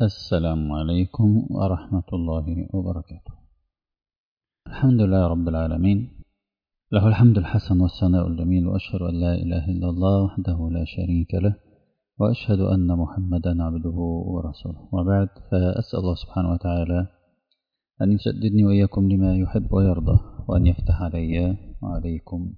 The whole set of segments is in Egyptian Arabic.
السلام عليكم ورحمة الله وبركاته الحمد لله رب العالمين له الحمد الحسن والثناء الجميل وأشهد أن لا إله إلا الله وحده لا شريك له وأشهد أن محمدا عبده ورسوله وبعد فأسأل الله سبحانه وتعالى أن يسددني وإياكم لما يحب ويرضى وأن يفتح علي وعليكم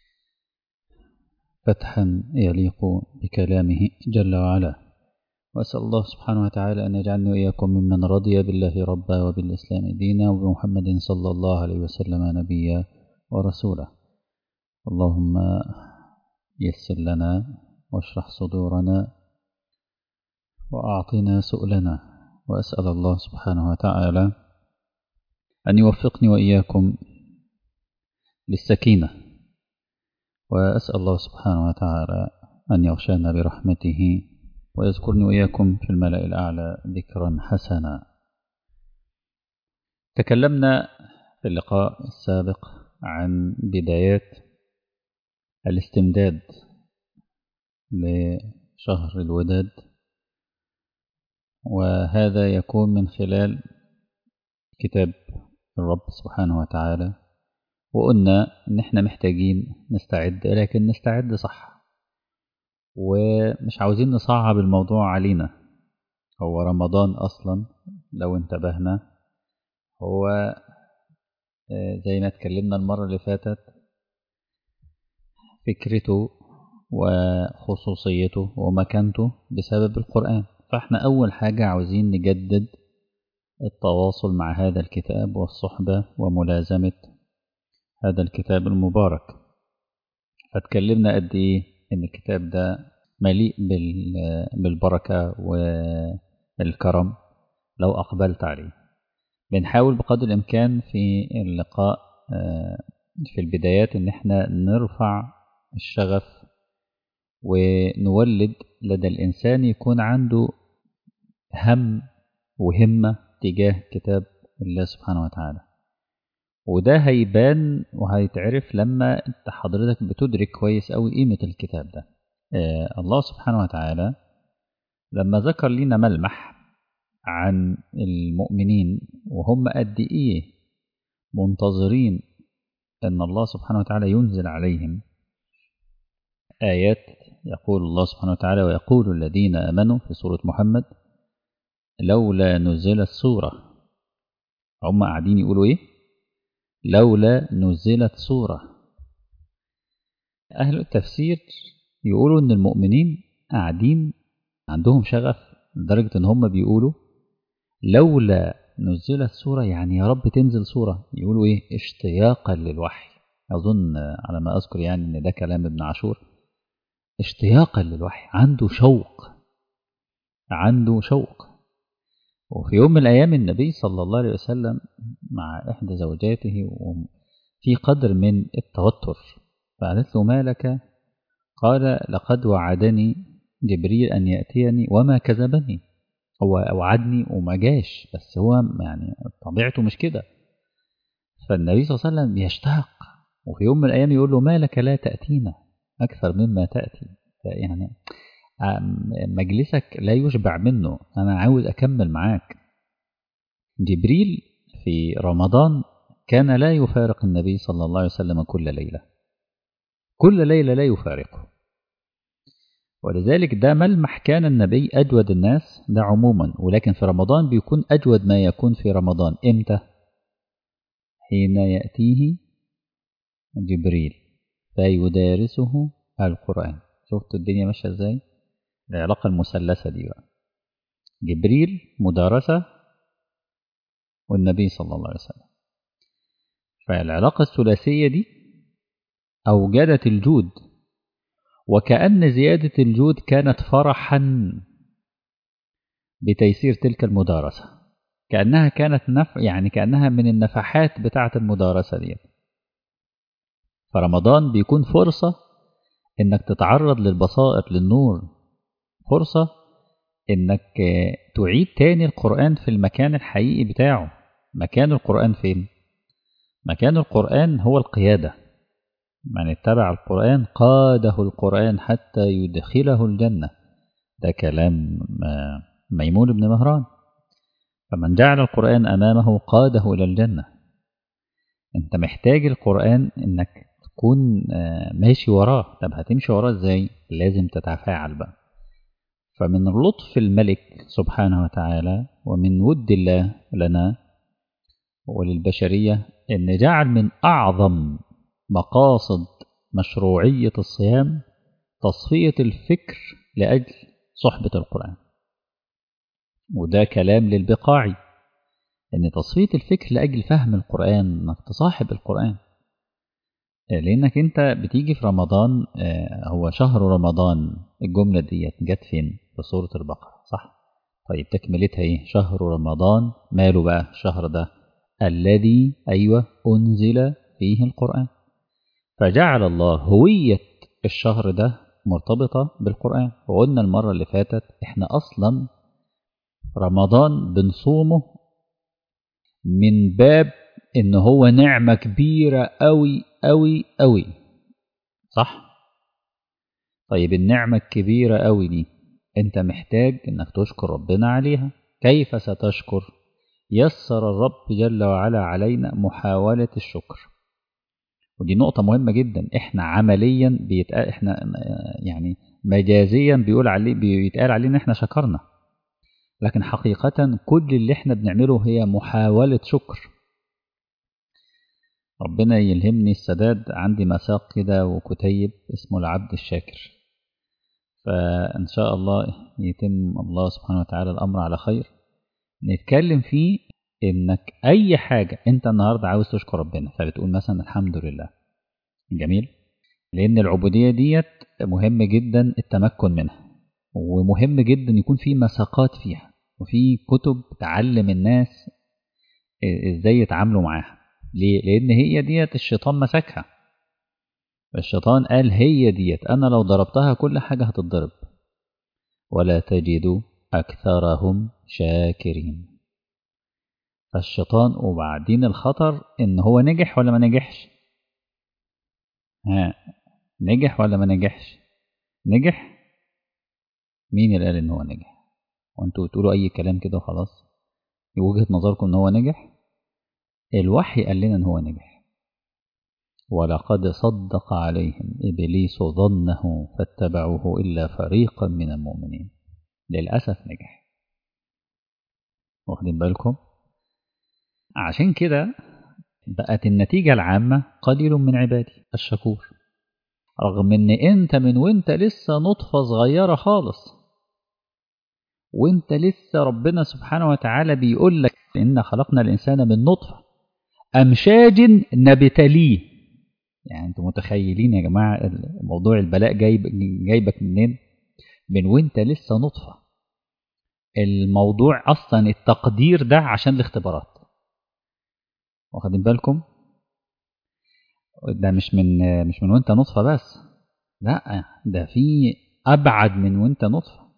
فتحا يليق بكلامه جل وعلا وأسأل الله سبحانه وتعالى أن يجعلني وإياكم ممن رضي بالله ربا وبالإسلام دينا وبمحمد صلى الله عليه وسلم نبيا ورسولا اللهم يسر لنا واشرح صدورنا وأعطنا سؤلنا وأسأل الله سبحانه وتعالى أن يوفقني وإياكم للسكينة وأسأل الله سبحانه وتعالى أن يغشانا برحمته ويذكرني وإياكم في الملأ الأعلى ذكرا حسنا تكلمنا في اللقاء السابق عن بدايات الاستمداد لشهر الوداد وهذا يكون من خلال كتاب الرب سبحانه وتعالى وقلنا ان احنا محتاجين نستعد لكن نستعد صح ومش عاوزين نصعب الموضوع علينا هو رمضان اصلا لو انتبهنا هو زي ما اتكلمنا المرة اللي فاتت فكرته وخصوصيته ومكانته بسبب القرآن فاحنا أول حاجة عاوزين نجدد التواصل مع هذا الكتاب والصحبة وملازمة هذا الكتاب المبارك فتكلمنا قد إيه إن الكتاب ده مليء بالبركة والكرم لو أقبلت عليه بنحاول بقدر الإمكان في اللقاء في البدايات إن احنا نرفع الشغف ونولد لدى الإنسان يكون عنده هم وهمة تجاه كتاب الله سبحانه وتعالى وده هيبان وهيتعرف لما انت حضرتك بتدرك كويس قوي قيمة الكتاب ده آه الله سبحانه وتعالى لما ذكر لنا ملمح عن المؤمنين وهم قد ايه منتظرين ان الله سبحانه وتعالى ينزل عليهم آيات يقول الله سبحانه وتعالى ويقول الذين آمنوا في سورة محمد لولا نزلت سورة هم قاعدين يقولوا ايه لولا نزلت سورة أهل التفسير يقولوا إن المؤمنين قاعدين عندهم شغف لدرجة إن هم بيقولوا لولا نزلت سورة يعني يا رب تنزل سورة يقولوا إيه اشتياقا للوحي أظن على ما أذكر يعني إن ده كلام ابن عاشور اشتياقا للوحي عنده شوق عنده شوق وفي يوم من الأيام النبي صلى الله عليه وسلم مع إحدى زوجاته في قدر من التوتر فقالت له ما لك قال لقد وعدني جبريل أن يأتيني وما كذبني هو وعدني وما جاش بس هو يعني طبيعته مش كده فالنبي صلى الله عليه وسلم يشتاق وفي يوم من الأيام يقول له ما لك لا تأتينا أكثر مما تأتي يعني مجلسك لا يشبع منه أنا عاوز أكمل معاك جبريل في رمضان كان لا يفارق النبي صلى الله عليه وسلم كل ليلة كل ليلة لا يفارقه ولذلك ده ملمح كان النبي أجود الناس ده عموما ولكن في رمضان بيكون أجود ما يكون في رمضان إمتى حين يأتيه جبريل فيدارسه القرآن شفتوا الدنيا ماشية ازاي العلاقة المثلثة دي بقى جبريل مدارسة والنبي صلى الله عليه وسلم فالعلاقة الثلاثية دي أوجدت الجود وكأن زيادة الجود كانت فرحا بتيسير تلك المدارسة كأنها كانت نف يعني كأنها من النفحات بتاعة المدارسة دي فرمضان بيكون فرصة إنك تتعرض للبصائر للنور فرصة إنك تعيد تاني القرآن في المكان الحقيقي بتاعه مكان القرآن فين؟ مكان القرآن هو القيادة من اتبع القرآن قاده القرآن حتى يدخله الجنة ده كلام ميمون بن مهران فمن جعل القرآن أمامه قاده إلى الجنة أنت محتاج القرآن إنك تكون ماشي وراه طب هتمشي وراه إزاي لازم تتفاعل بقى فمن لطف الملك سبحانه وتعالى ومن ود الله لنا وللبشرية أن جعل من أعظم مقاصد مشروعية الصيام تصفية الفكر لأجل صحبة القرآن وده كلام للبقاعي أن تصفية الفكر لأجل فهم القرآن أنك تصاحب القرآن لأنك أنت بتيجي في رمضان هو شهر رمضان الجملة دي جت فين في سورة البقرة صح طيب تكملتها ايه شهر رمضان ماله بقى الشهر ده الذي أيوة أنزل فيه القرآن فجعل الله هوية الشهر ده مرتبطة بالقرآن وقلنا المرة اللي فاتت احنا أصلا رمضان بنصومه من باب ان هو نعمة كبيرة قوي قوي قوي صح طيب النعمة الكبيرة قوي دي انت محتاج انك تشكر ربنا عليها كيف ستشكر يسر الرب جل وعلا علينا محاولة الشكر ودي نقطة مهمة جدا احنا عمليا بيتقال احنا يعني مجازيا بيقول عليه بيتقال علينا احنا شكرنا لكن حقيقة كل اللي احنا بنعمله هي محاولة شكر ربنا يلهمني السداد عندي مساق كده وكتيب اسمه العبد الشاكر فإن شاء الله يتم الله سبحانه وتعالى الأمر على خير نتكلم فيه إنك أي حاجة أنت النهاردة عاوز تشكر ربنا فبتقول مثلا الحمد لله جميل لأن العبودية ديت مهم جدا التمكن منها ومهم جدا يكون في مساقات فيها وفي كتب تعلم الناس ازاي يتعاملوا معاها ليه؟ لأن هي ديت الشيطان مسكها الشيطان قال هي ديت أنا لو ضربتها كل حاجة هتتضرب ولا تجد أكثرهم شاكرين فالشيطان وبعدين الخطر إن هو نجح ولا ما نجحش ها نجح ولا ما نجحش نجح مين اللي قال إن هو نجح وانتوا بتقولوا أي كلام كده وخلاص وجهة نظركم إن هو نجح الوحي قال لنا إن هو نجح ولقد صدق عليهم إبليس ظنه فاتبعوه إلا فريقا من المؤمنين للأسف نجح واخدين بالكم عشان كده بقت النتيجة العامة قليل من عبادي الشكور رغم ان انت من وانت لسه نطفة صغيرة خالص وانت لسه ربنا سبحانه وتعالى بيقول لك إن خلقنا الإنسان من نطفة أمشاج نبتليه يعني انتوا متخيلين يا جماعة موضوع البلاء جايب جايبك منين من وانت لسه نطفة الموضوع أصلا التقدير ده عشان الاختبارات واخدين بالكم ده مش من مش من وانت نطفة بس لا ده في أبعد من وانت نطفة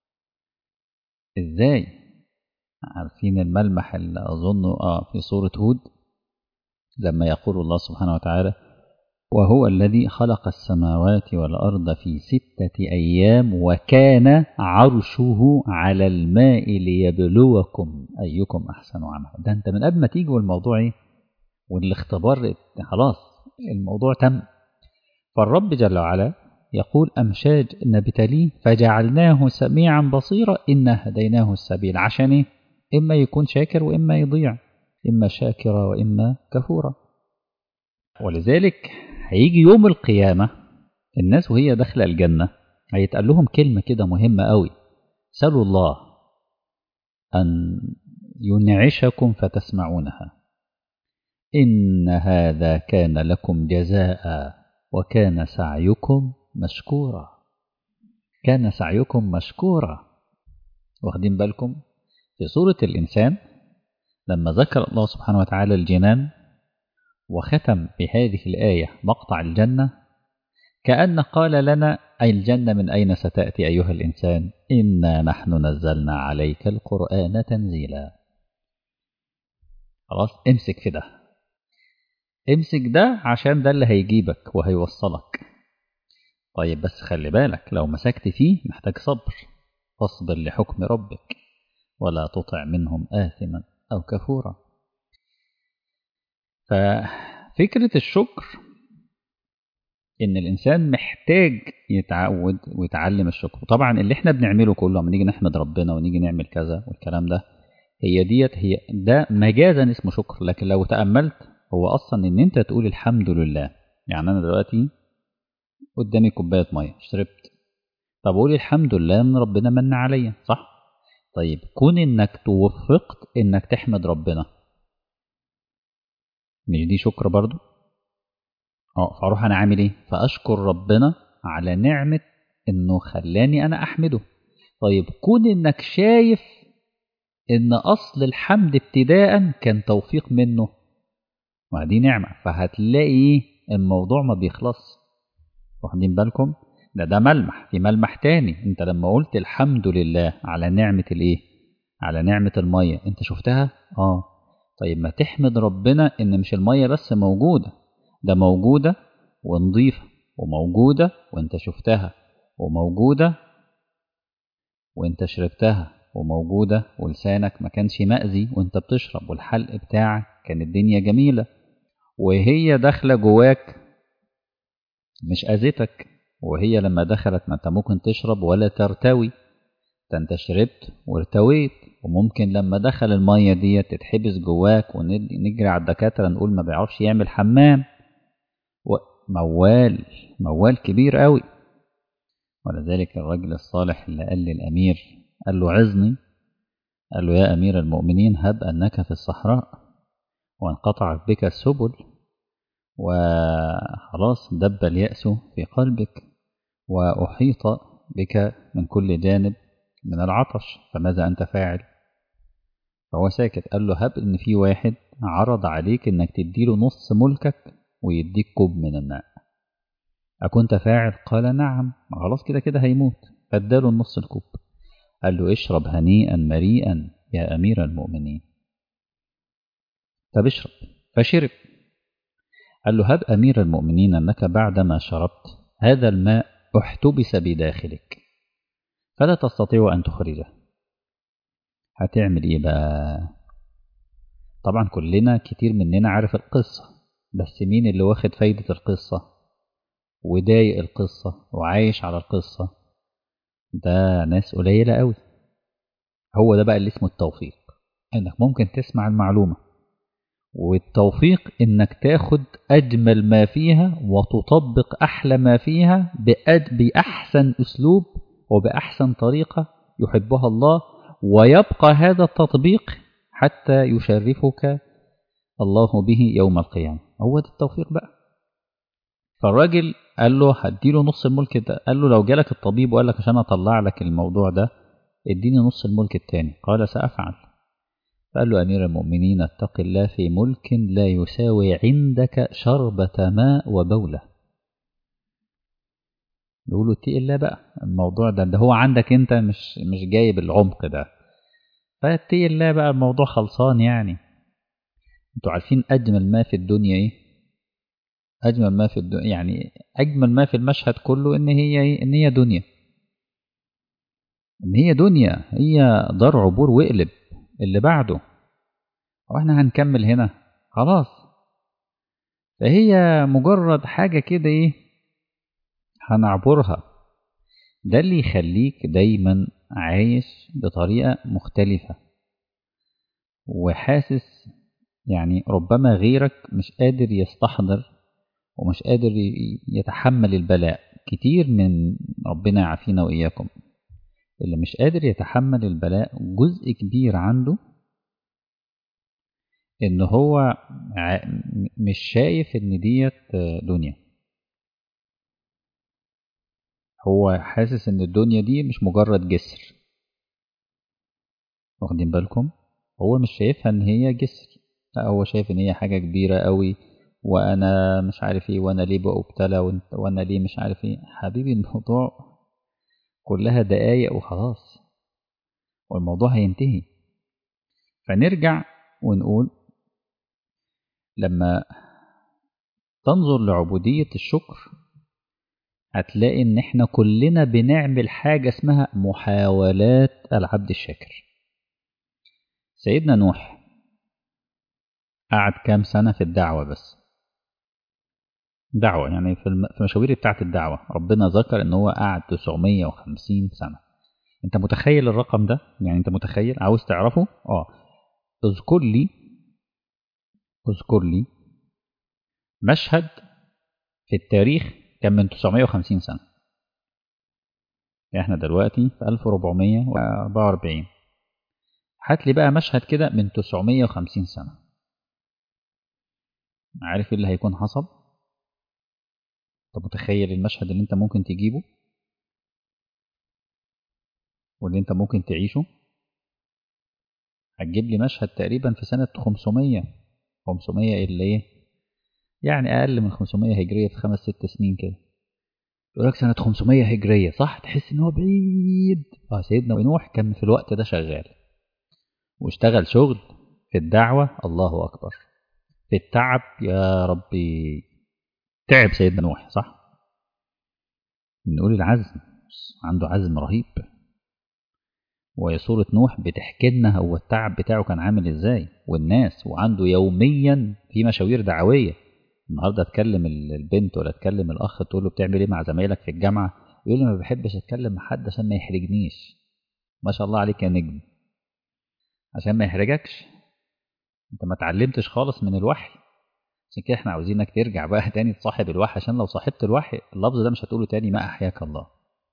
ازاي عارفين الملمح اللي أظنه آه في سورة هود لما يقول الله سبحانه وتعالى وهو الذي خلق السماوات والأرض في ستة أيام وكان عرشه على الماء ليبلوكم أيكم أحسن عملا ده أنت من قبل ما تيجي والموضوع إيه والاختبار خلاص الموضوع تم فالرب جل وعلا يقول أمشاج نبتليه فجعلناه سميعا بصيرا إنا هديناه السبيل عشان إيه إما يكون شاكر وإما يضيع إما شاكرا وإما كفورا ولذلك هيجي يوم القيامة الناس وهي داخلة الجنة هيتقال لهم كلمة كده مهمة قوي سألوا الله أن ينعشكم فتسمعونها إن هذا كان لكم جزاء وكان سعيكم مشكورا كان سعيكم مشكورا واخدين بالكم في سورة الإنسان لما ذكر الله سبحانه وتعالى الجنان وختم بهذه الآية مقطع الجنة كأن قال لنا أي الجنة من أين ستأتي أيها الإنسان إنا نحن نزلنا عليك القرآن تنزيلا خلاص امسك في ده امسك ده عشان ده اللي هيجيبك وهيوصلك طيب بس خلي بالك لو مسكت فيه محتاج صبر فاصبر لحكم ربك ولا تطع منهم آثما أو كفورا ففكرة الشكر إن الإنسان محتاج يتعود ويتعلم الشكر طبعا اللي احنا بنعمله كله لما نيجي نحمد ربنا ونيجي نعمل كذا والكلام ده هي ديت هي ده مجازا اسمه شكر لكن لو تأملت هو أصلا إن أنت تقول الحمد لله يعني أنا دلوقتي قدامي كوباية مية شربت طب أقول الحمد لله إن ربنا من عليا صح؟ طيب كون إنك توفقت إنك تحمد ربنا مش دي شكر برضو؟ اه فاروح انا عامل ايه فاشكر ربنا على نعمه انه خلاني انا احمده طيب كون انك شايف ان اصل الحمد ابتداء كان توفيق منه ما دي نعمه فهتلاقي الموضوع ما بيخلص واخدين بالكم ده ده ملمح في ملمح تاني انت لما قلت الحمد لله على نعمه الايه على نعمه الميه انت شفتها اه طيب ما تحمد ربنا ان مش الميه بس موجوده ده موجودة ونضيفة وموجودة وانت شفتها وموجودة وانت شربتها وموجودة ولسانك ما كانش مأذي وانت بتشرب والحلق بتاعك كان الدنيا جميلة وهي داخلة جواك مش أذتك وهي لما دخلت ما انت ممكن تشرب ولا ترتوي ده انت شربت وارتويت وممكن لما دخل المية دي تتحبس جواك ونجري على الدكاترة نقول ما بيعرفش يعمل حمام موال موال كبير قوي ولذلك الرجل الصالح اللي قال للأمير قال له عزني قال له يا أمير المؤمنين هب أنك في الصحراء وانقطعت بك السبل وخلاص دب اليأس في قلبك وأحيط بك من كل جانب من العطش فماذا أنت فاعل فهو ساكت قال له هب إن في واحد عرض عليك إنك تديله نص ملكك ويديك كوب من الماء أكنت فاعل قال نعم خلاص كده كده هيموت فاداله النص الكوب قال له اشرب هنيئا مريئا يا أمير المؤمنين طب اشرب فشرب قال له هب أمير المؤمنين أنك بعدما شربت هذا الماء احتبس بداخلك فلا تستطيع أن تخرجه هتعمل إيه بقى طبعا كلنا كتير مننا عارف القصة بس مين اللي واخد فايدة القصة ودايق القصة وعايش على القصة ده ناس قليلة قوي هو ده بقى اللي اسمه التوفيق انك ممكن تسمع المعلومة والتوفيق انك تاخد اجمل ما فيها وتطبق احلى ما فيها بأحسن اسلوب وبأحسن طريقة يحبها الله ويبقى هذا التطبيق حتى يشرفك الله به يوم القيامة هو ده التوفيق بقى فالراجل قال له هديله نص الملك ده قال له لو جالك الطبيب وقال لك عشان اطلع لك الموضوع ده اديني نص الملك التاني قال سأفعل قال له أمير المؤمنين اتق الله في ملك لا يساوي عندك شربة ماء وبولة يقولوا اتقي الله بقى الموضوع ده ده هو عندك انت مش مش جايب العمق ده فاتقي الله بقى الموضوع خلصان يعني انتوا عارفين اجمل ما في الدنيا ايه اجمل ما في الدنيا يعني اجمل ما في المشهد كله ان هي ايه ان هي دنيا ان هي دنيا هي دار عبور واقلب اللي بعده واحنا هنكمل هنا خلاص فهي مجرد حاجة كده ايه هنعبرها ده اللي يخليك دايما عايش بطريقة مختلفة وحاسس يعني ربما غيرك مش قادر يستحضر ومش قادر يتحمل البلاء كتير من ربنا يعافينا وإياكم اللي مش قادر يتحمل البلاء جزء كبير عنده ان هو مش شايف ان ديت دنيا هو حاسس ان الدنيا دي مش مجرد جسر واخدين بالكم هو مش شايفها ان هي جسر لا هو شايف ان هي حاجة كبيرة قوي وانا مش عارف ايه وانا ليه بأبتلى وانا ليه مش عارف ايه حبيبي الموضوع كلها دقايق وخلاص والموضوع هينتهي فنرجع ونقول لما تنظر لعبودية الشكر هتلاقي ان احنا كلنا بنعمل حاجة اسمها محاولات العبد الشاكر سيدنا نوح قعد كام سنة في الدعوة بس دعوة يعني في المشاوير بتاعت الدعوة ربنا ذكر ان هو قعد 950 سنة انت متخيل الرقم ده يعني انت متخيل عاوز تعرفه اه اذكر لي اذكر لي مشهد في التاريخ كان من 950 سنة احنا دلوقتي في 1444 هات لي بقى مشهد كده من 950 سنة عارف ايه اللي هيكون حصل انت متخيل المشهد اللي انت ممكن تجيبه واللي انت ممكن تعيشه هتجيب لي مشهد تقريبا في سنة 500 500 اللي ايه يعني اقل من 500 هجرية في خمس ست سنين كده يقول لك سنة 500 هجرية صح تحس ان هو بعيد اه سيدنا نوح كان في الوقت ده شغال واشتغل شغل في الدعوة الله أكبر في التعب يا ربي تعب سيدنا نوح صح بنقول العزم عنده عزم رهيب وهي سورة نوح بتحكي لنا هو التعب بتاعه كان عامل ازاي والناس وعنده يوميا في مشاوير دعوية النهارده تكلم البنت ولا تكلم الاخ تقول له بتعمل ايه مع زمايلك في الجامعه يقول لي ما بحبش اتكلم مع حد عشان ما يحرجنيش ما شاء الله عليك يا نجم عشان ما يحرجكش انت ما اتعلمتش خالص من الوحي عشان كده احنا عاوزينك ترجع بقى تاني تصاحب الوحي عشان لو صاحبت الوحي اللفظ ده مش هتقوله تاني ما احياك الله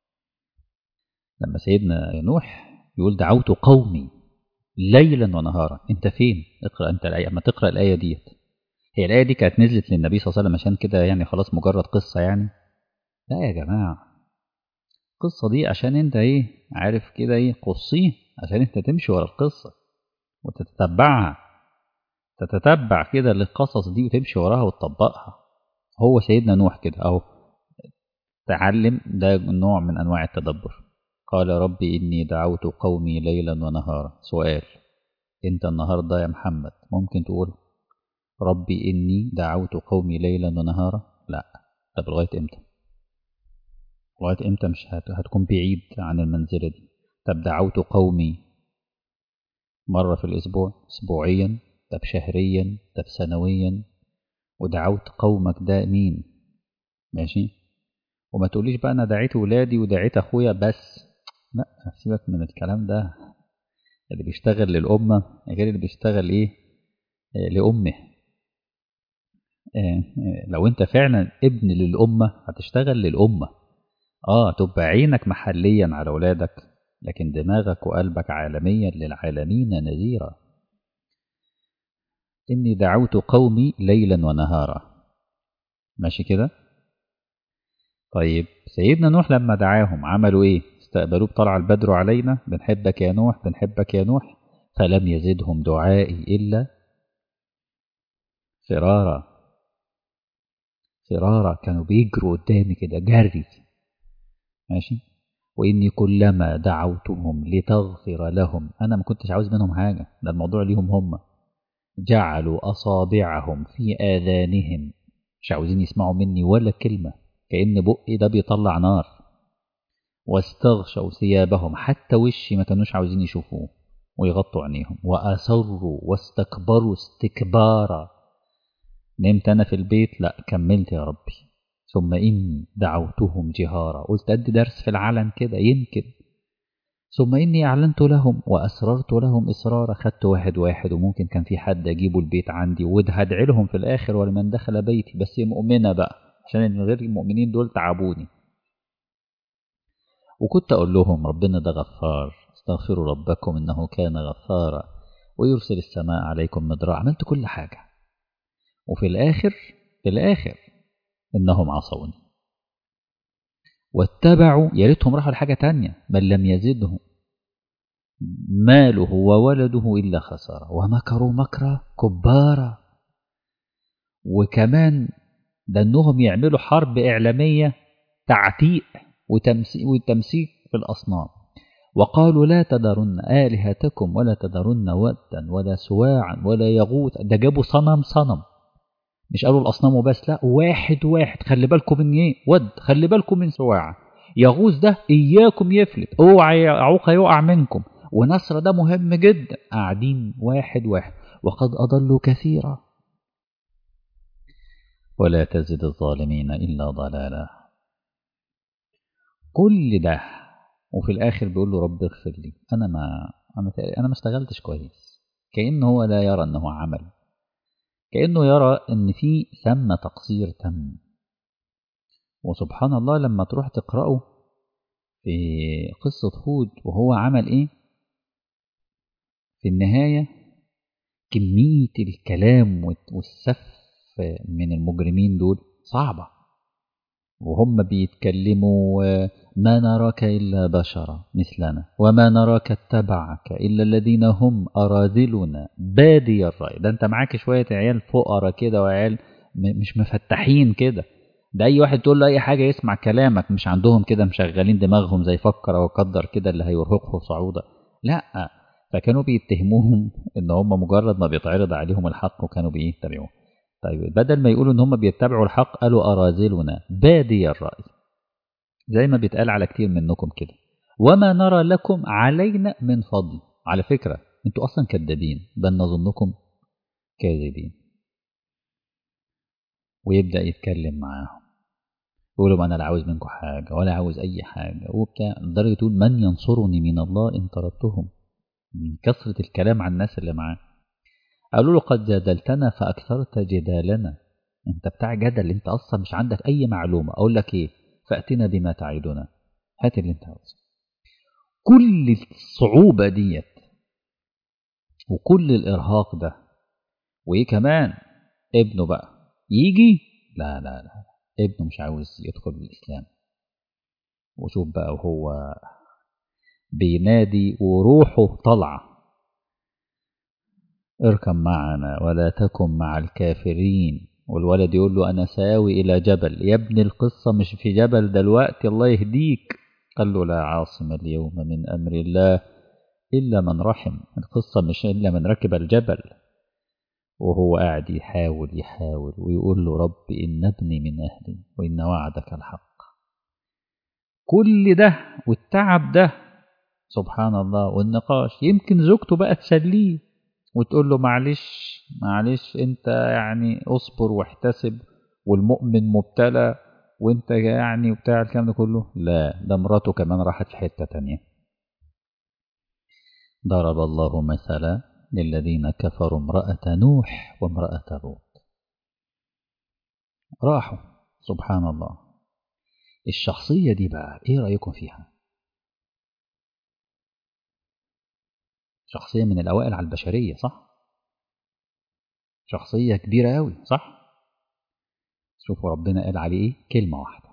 لما سيدنا نوح يقول دعوت قومي ليلا ونهارا انت فين اقرا انت الايه اما تقرا الايه ديت هي الايه دي كانت نزلت للنبي صلى الله عليه وسلم عشان كده يعني خلاص مجرد قصه يعني لا يا جماعه القصه دي عشان انت ايه عارف كده ايه قصيه عشان انت تمشي ورا القصه وتتتبعها تتتبع كده للقصص دي وتمشي وراها وتطبقها هو سيدنا نوح كده اهو تعلم ده نوع من انواع التدبر قال ربي اني دعوت قومي ليلا ونهارا سؤال انت النهارده يا محمد ممكن تقول ربي اني دعوت قومي ليلا ونهارا لا طب لغايه امتى لغايه امتى مش هتكون بعيد عن المنزله دي طب دعوت قومي مرة في الأسبوع أسبوعيا طب شهريا طب سنويا ودعوت قومك ده مين ماشي وما تقوليش بقى أنا دعيت ولادي ودعيت أخويا بس لا سيبك من الكلام ده اللي بيشتغل للأمة غير اللي بيشتغل إيه لأمه لو أنت فعلا ابن للأمة هتشتغل للأمة آه تبقى عينك محليا على أولادك لكن دماغك وقلبك عالميا للعالمين نذيرا إني دعوت قومي ليلا ونهارا ماشي كده طيب سيدنا نوح لما دعاهم عملوا ايه استقبلوه بطلع البدر علينا بنحبك يا نوح بنحبك يا نوح فلم يزدهم دعائي إلا فرارا فرارا كانوا بيجروا قدامي كده جري ماشي وإني كلما دعوتهم لتغفر لهم أنا ما كنتش عاوز منهم حاجة ده الموضوع ليهم هم جعلوا أصابعهم في آذانهم مش عاوزين يسمعوا مني ولا كلمة كأن بقي ده بيطلع نار واستغشوا ثيابهم حتى وشي ما كانوش عاوزين يشوفوه ويغطوا عينيهم وأسروا واستكبروا استكبارا نمت أنا في البيت لا كملت يا ربي ثم إني دعوتهم جهارا قلت أدي درس في العلن كده يمكن ثم إني أعلنت لهم وأسررت لهم إسرارا خدت واحد واحد وممكن كان في حد أجيبه البيت عندي وهدعي لهم في الآخر ولمن دخل بيتي بس مؤمنة بقى عشان غير المؤمنين دول تعبوني وكنت أقول لهم ربنا ده غفار استغفروا ربكم إنه كان غفارا ويرسل السماء عليكم مدرارا عملت كل حاجة وفي الآخر في الآخر إنهم عصوني واتبعوا يا ريتهم راحوا لحاجة تانية بل لم يزدهم ماله وولده إلا خسارة ومكروا مكرا كبارا وكمان ده انهم يعملوا حرب إعلامية تعتيق وتمسيك في الأصنام وقالوا لا تذرن آلهتكم ولا تذرن ودا ولا سواعا ولا يغوث ده جابوا صنم صنم مش قالوا الأصنام وبس لا واحد واحد خلي بالكم من ايه ود خلي بالكم من سواعا يغوث ده إياكم يفلت اوعى يعوق يقع منكم ونصر ده مهم جدا قاعدين واحد واحد وقد أضلوا كثيرا ولا تزد الظالمين إلا ضلالا كل ده وفي الآخر بيقول له رب اغفر لي أنا ما أنا أنا ما اشتغلتش كويس كأنه هو لا يرى أنه عمل كأنه يرى أن في ثم تقصير تم وسبحان الله لما تروح تقرأه في قصة هود وهو عمل إيه في النهاية كمية الكلام والسف من المجرمين دول صعبة وهم بيتكلموا ما نراك إلا بشرا مثلنا وما نراك اتبعك إلا الذين هم أراذلنا بادي الرأي ده أنت معاك شوية عيال فقراء كده وعيال مش مفتحين كده ده أي واحد تقول له أي حاجة يسمع كلامك مش عندهم كده مشغلين دماغهم زي فكر أو قدر كده اللي هيرهقه صعودا لا فكانوا بيتهموهم ان هم مجرد ما بيتعرض عليهم الحق وكانوا بيتبعوه طيب بدل ما يقولوا ان هم بيتبعوا الحق قالوا اراذلنا بادي الراي زي ما بيتقال على كتير منكم كده وما نرى لكم علينا من فضل على فكره انتوا اصلا كذابين بل نظنكم كاذبين ويبدا يتكلم معاهم يقولوا ما انا لا عاوز منكم حاجه ولا عاوز اي حاجه وبتاع لدرجه تقول من ينصرني من الله ان طردتهم من كثرة الكلام عن الناس اللي معاه قالوا له قد جادلتنا فأكثرت جدالنا انت بتاع جدل انت اصلا مش عندك اي معلومة اقول لك ايه فأتنا بما تعيدنا هات اللي انت عاوزه كل الصعوبة ديت وكل الإرهاق ده وإيه كمان ابنه بقى يجي لا لا لا ابنه مش عاوز يدخل الإسلام وشوف بقى وهو بينادي وروحه طالعة اركب معنا ولا تكن مع الكافرين والولد يقول له أنا ساوي إلى جبل يا ابن القصة مش في جبل دلوقتي الله يهديك قال له لا عاصم اليوم من أمر الله إلا من رحم القصة مش إلا من ركب الجبل وهو قاعد يحاول يحاول ويقول له رب إن ابني من أهلي وإن وعدك الحق كل ده والتعب ده سبحان الله والنقاش يمكن زوجته بقى تسليه وتقول له معلش معلش انت يعني اصبر واحتسب والمؤمن مبتلى وانت يعني وبتاع الكلام ده كله لا ده مراته كمان راحت في حتة تانية ضرب الله مثلا للذين كفروا امرأة نوح وامرأة لوط راحوا سبحان الله الشخصية دي بقى ايه رأيكم فيها شخصية من الأوائل على البشرية صح شخصية كبيرة أوي صح شوفوا ربنا قال عليه إيه كلمة واحدة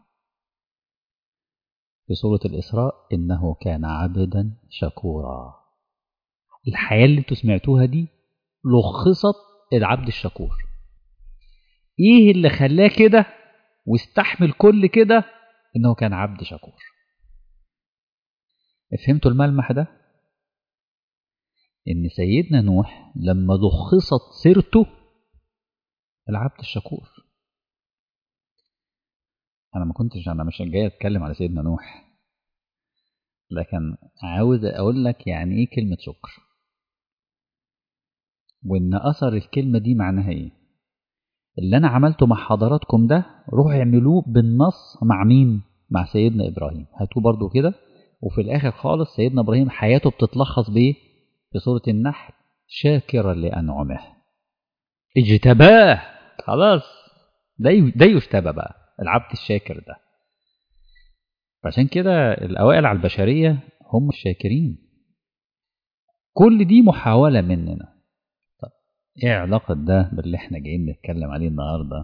في سورة الإسراء إنه كان عبدا شكورا الحياة اللي انتوا سمعتوها دي لخصت العبد الشكور ايه اللي خلاه كده واستحمل كل كده انه كان عبد شكور فهمتوا الملمح ده ان سيدنا نوح لما لخصت سيرته العبد الشكور انا ما كنتش انا مش جاي اتكلم على سيدنا نوح لكن عاوز اقول لك يعني ايه كلمه شكر وان اثر الكلمه دي معناها ايه اللي انا عملته مع حضراتكم ده روحوا اعملوه بالنص مع مين مع سيدنا ابراهيم هاتوه برضو كده وفي الاخر خالص سيدنا ابراهيم حياته بتتلخص بايه في سوره النحل شاكرا لانعمه اجتباه خلاص ده ده يجتبى بقى العبد الشاكر ده عشان كده الاوائل على البشريه هم الشاكرين كل دي محاوله مننا طب ايه علاقه ده باللي احنا جايين نتكلم عليه النهارده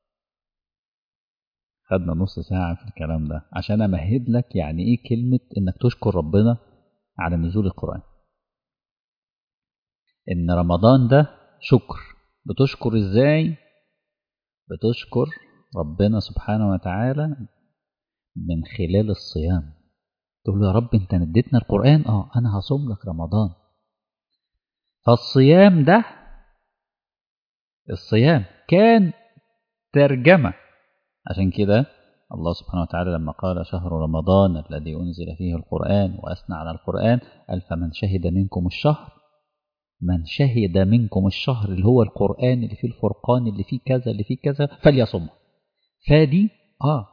خدنا نص ساعة في الكلام ده عشان أمهد لك يعني إيه كلمة إنك تشكر ربنا على نزول القرآن إن رمضان ده شكر بتشكر إزاي بتشكر ربنا سبحانه وتعالى من خلال الصيام تقول له يا رب انت نديتنا القرآن اه انا هصوم لك رمضان فالصيام ده الصيام كان ترجمة عشان كده الله سبحانه وتعالى لما قال شهر رمضان الذي أنزل فيه القرآن وأثنى على القرآن قال فمن شهد منكم الشهر من شهد منكم الشهر اللي هو القرآن اللي فيه الفرقان اللي فيه كذا اللي فيه كذا فليصم فدي آه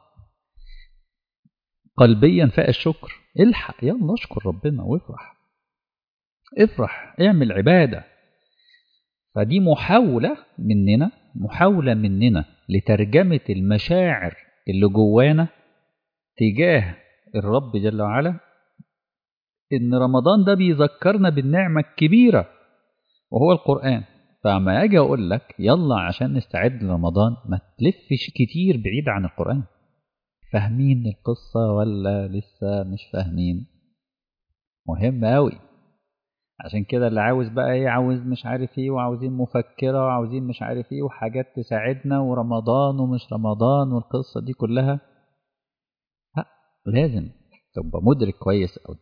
قلبيا فاء الشكر الحق يلا اشكر ربنا وافرح افرح اعمل عبادة فدي محاولة مننا محاولة مننا لترجمة المشاعر اللي جوانا تجاه الرب جل وعلا إن رمضان ده بيذكرنا بالنعمة الكبيرة وهو القرآن فما أجي أقول لك يلا عشان نستعد لرمضان ما تلفش كتير بعيد عن القرآن فاهمين القصة ولا لسه مش فاهمين مهم أوي عشان كده اللي عاوز بقى ايه عاوز مش عارف ايه وعاوزين مفكرة وعاوزين مش عارف ايه وحاجات تساعدنا ورمضان ومش رمضان والقصة دي كلها لا لازم تبقى مدرك كويس أوي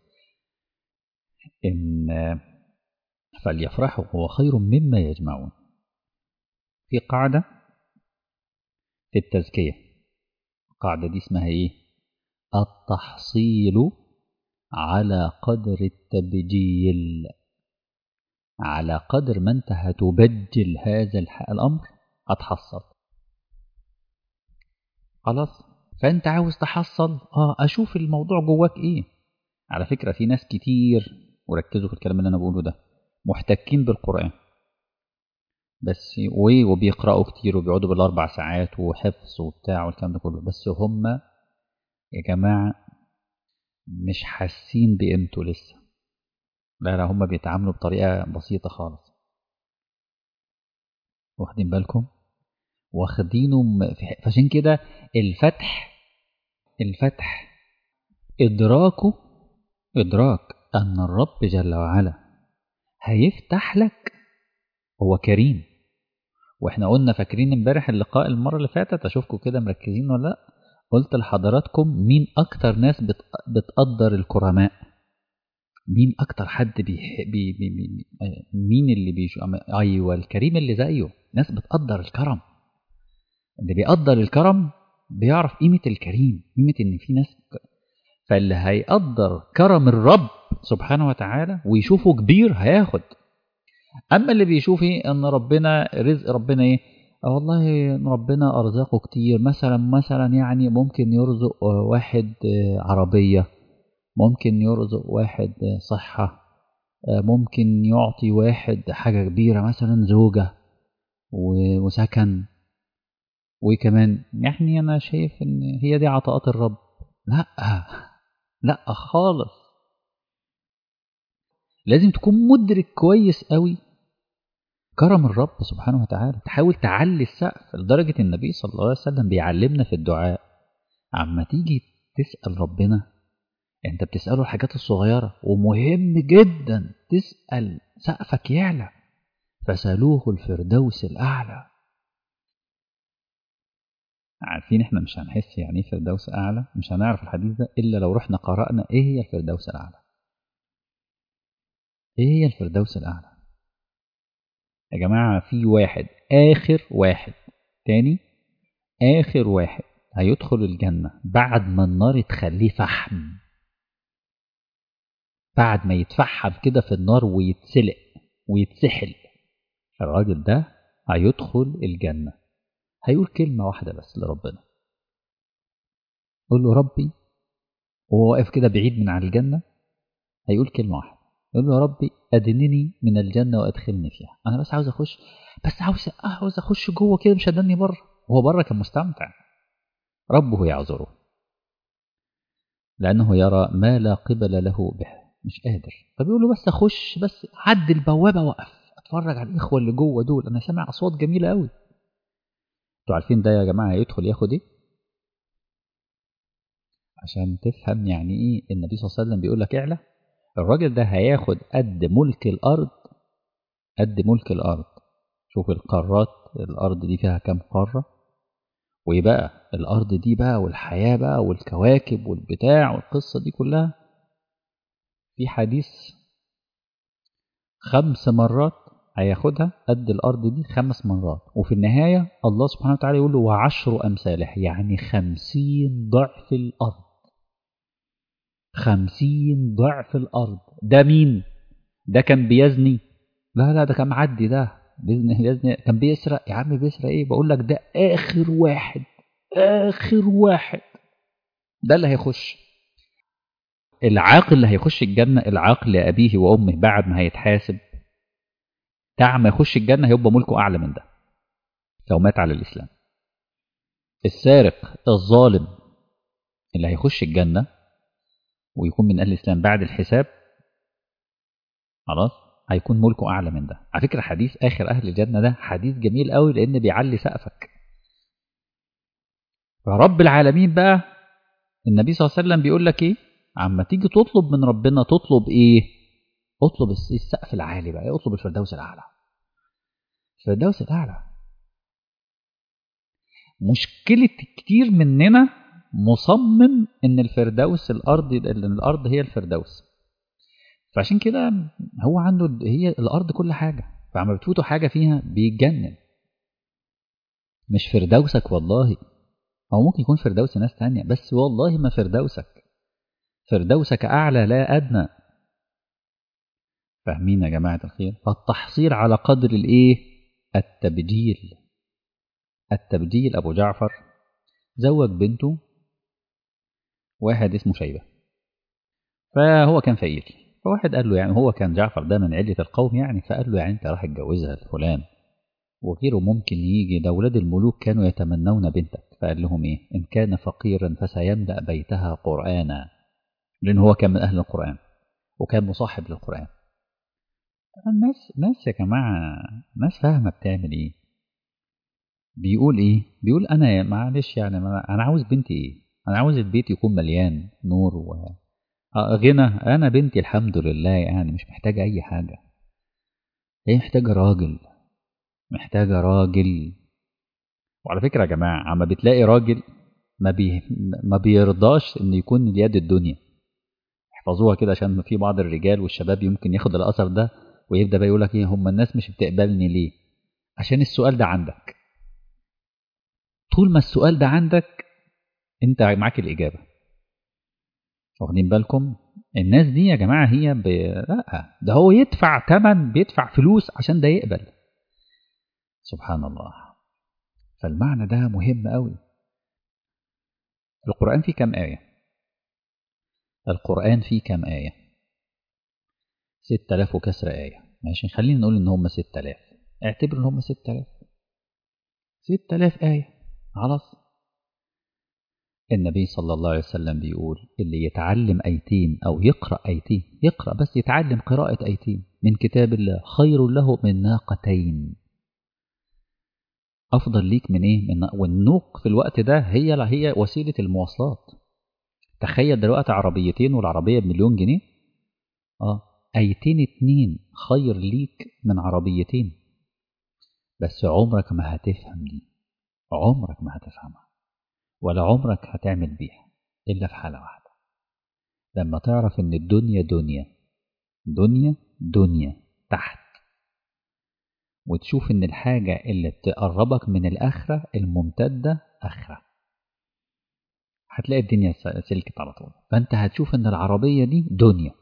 إن فليفرحوا هو خير مما يجمعون في قاعدة في التزكية القاعدة دي اسمها ايه التحصيل على قدر التبجيل على قدر ما انت هتبجل هذا الأمر هتحصل خلاص فانت عاوز تحصل اه اشوف الموضوع جواك ايه على فكرة في ناس كتير وركزوا في الكلام اللي انا بقوله ده محتكين بالقرآن بس وبيقرأوا كتير وبيقعدوا بالأربع ساعات وحفظ وبتاع والكلام ده كله بس هم يا جماعة مش حاسين بقيمته لسه لا لا هم بيتعاملوا بطريقة بسيطة خالص واخدين بالكم واخدينه فعشان كده الفتح الفتح إدراكه إدراك أن الرب جل وعلا هيفتح لك هو كريم واحنا قلنا فاكرين امبارح اللقاء المرة اللي فاتت اشوفكم كده مركزين ولا لا قلت لحضراتكم مين اكتر ناس بتقدر الكرماء مين اكتر حد بي بي بي بي مين اللي بيشو ايوه الكريم اللي زيه ناس بتقدر الكرم اللي بيقدر الكرم بيعرف قيمة الكريم قيمة ان في ناس فاللي هيقدر كرم الرب سبحانه وتعالى ويشوفه كبير هياخد اما اللي بيشوف ايه ان ربنا رزق ربنا ايه والله ربنا ارزاقه كتير مثلا مثلا يعني ممكن يرزق واحد عربيه ممكن يرزق واحد صحه ممكن يعطي واحد حاجه كبيره مثلا زوجه وسكن وكمان يعني انا شايف ان هي دي عطاءات الرب لا لا خالص لازم تكون مدرك كويس قوي كرم الرب سبحانه وتعالى تحاول تعلي السقف لدرجة النبي صلى الله عليه وسلم بيعلمنا في الدعاء عما تيجي تسأل ربنا انت بتسأله الحاجات الصغيرة ومهم جدا تسأل سقفك يعلى فسألوه الفردوس الأعلى عارفين احنا مش هنحس يعني ايه فردوس أعلى مش هنعرف الحديث ده إلا لو رحنا قرأنا ايه هي الفردوس الأعلى ايه هي الفردوس الأعلى يا جماعة في واحد آخر واحد تاني آخر واحد هيدخل الجنة بعد ما النار تخليه فحم بعد ما يتفحم كده في النار ويتسلق ويتسحل الراجل ده هيدخل الجنة هيقول كلمة واحدة بس لربنا قول له ربي وهو واقف كده بعيد من على الجنة هيقول كلمة واحدة يقول له يا ربي أدنني من الجنة وأدخلني فيها أنا بس عاوز أخش بس عاوز عاوز أخش جوه كده مش هدني بره وهو بره كان مستمتع ربه يعذره لأنه يرى ما لا قبل له به مش قادر فبيقول له بس أخش بس عد البوابة وقف أتفرج على الإخوة اللي جوه دول أنا سامع أصوات جميلة قوي أنتوا عارفين ده يا جماعة يدخل ياخد إيه؟ عشان تفهم يعني إيه النبي صلى الله عليه وسلم بيقول لك اعلى الراجل ده هياخد قد ملك الأرض قد ملك الأرض شوف القارات الأرض دي فيها كام قارة ويبقى الأرض دي بقى والحياة بقى والكواكب والبتاع والقصة دي كلها في حديث خمس مرات هياخدها قد الأرض دي خمس مرات وفي النهاية الله سبحانه وتعالى يقول له وعشر أمثاله يعني خمسين ضعف الأرض خمسين ضعف الأرض ده مين؟ ده كان بيزني لا لا ده كان معدي ده بيزني بيزني كان بيسرق يا عم بيسرق ايه بقول لك ده آخر واحد آخر واحد ده اللي هيخش العاقل اللي هيخش الجنة العاقل لأبيه وأمه بعد ما هيتحاسب بتاع ما يخش الجنة هيبقى ملكه أعلى من ده لو مات على الإسلام السارق الظالم اللي هيخش الجنة ويكون من أهل الإسلام بعد الحساب خلاص هيكون ملكه أعلى من ده على فكرة حديث آخر أهل الجنة ده حديث جميل قوي لأن بيعلي سقفك فرب العالمين بقى النبي صلى الله عليه وسلم بيقول لك إيه عما تيجي تطلب من ربنا تطلب إيه اطلب السقف العالي بقى اطلب الفردوس الأعلى الفردوس الأعلى مشكلة كتير مننا مصمم ان الفردوس الارض ان الارض هي الفردوس فعشان كده هو عنده هي الارض كل حاجة فعما بتفوته حاجة فيها بيتجنن مش فردوسك والله او ممكن يكون فردوس ناس تانية بس والله ما فردوسك فردوسك اعلى لا ادنى فاهمين يا جماعة الخير فالتحصيل على قدر الايه التبجيل التبجيل ابو جعفر زوج بنته واحد اسمه شيبة فهو كان فقير فواحد قال له يعني هو كان جعفر ده من علة القوم يعني فقال له يعني انت راح تجوزها لفلان وغيره ممكن يجي ده ولاد الملوك كانوا يتمنون بنتك فقال لهم ايه ان كان فقيرا فسيملأ بيتها قرآنا لان هو كان من اهل القرآن وكان مصاحب للقرآن الناس ناس يا جماعة ناس فاهمة بتعمل ايه بيقول ايه بيقول انا معلش يعني انا عاوز بنتي ايه انا عاوز البيت يكون مليان نور و غنى انا بنتي الحمد لله يعني مش محتاجة اي حاجة هي محتاجة راجل محتاجة راجل وعلى فكرة يا جماعة عما بتلاقي راجل ما, بي... ما بيرضاش ان يكون اليد الدنيا احفظوها كده عشان في بعض الرجال والشباب يمكن ياخد الاثر ده ويبدا بقى يقول لك ايه هم الناس مش بتقبلني ليه عشان السؤال ده عندك طول ما السؤال ده عندك انت معاك الاجابه واخدين بالكم الناس دي يا جماعه هي ب... لا ده هو يدفع ثمن بيدفع فلوس عشان ده يقبل سبحان الله فالمعنى ده مهم قوي القرآن فيه كم آية القرآن فيه كم آية ستة آلاف وكسر آية ماشي خلينا نقول إن هم ستة آلاف اعتبر إن هم ستة آلاف ستة آلاف آية خلاص النبي صلى الله عليه وسلم بيقول اللي يتعلم أيتين أو يقرأ أيتين يقرأ بس يتعلم قراءة أيتين من كتاب الله خير له من ناقتين أفضل ليك من إيه؟ من والنوق في الوقت ده هي هي وسيلة المواصلات تخيل دلوقتي عربيتين والعربية بمليون جنيه اه ايتين اتنين خير ليك من عربيتين بس عمرك ما هتفهم دي عمرك ما هتفهمها ولا عمرك هتعمل بيها إلا في حالة واحدة لما تعرف إن الدنيا دنيا دنيا دنيا تحت وتشوف إن الحاجة اللي تقربك من الآخرة الممتدة آخرة هتلاقي الدنيا سلكت على طول فأنت هتشوف إن العربية دي دنيا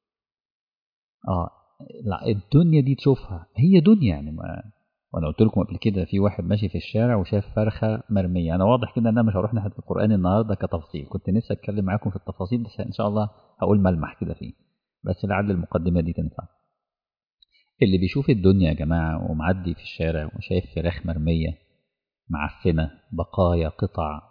اه لا الدنيا دي تشوفها هي دنيا يعني ما وانا قلت لكم قبل كده في واحد ماشي في الشارع وشاف فرخه مرميه انا واضح كده ان انا مش هروح ناحيه القران النهارده كتفصيل كنت نفسي اتكلم معاكم في التفاصيل بس ان شاء الله هقول ملمح كده فيه بس لعل المقدمه دي تنفع اللي بيشوف الدنيا يا جماعه ومعدي في الشارع وشايف فراخ مرميه معفنه بقايا قطع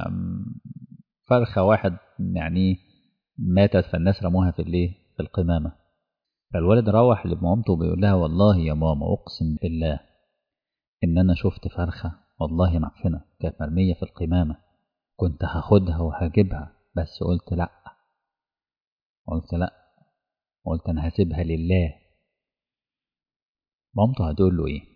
فرخه واحد يعني ماتت فالناس رموها في الايه في القمامه فالولد روح لمامته بيقول لها والله يا ماما اقسم بالله ان انا شفت فرخه والله معفنه كانت مرميه في القمامه كنت هاخدها وهجيبها بس قلت لا قلت لا قلت انا هسيبها لله مامته هتقول له ايه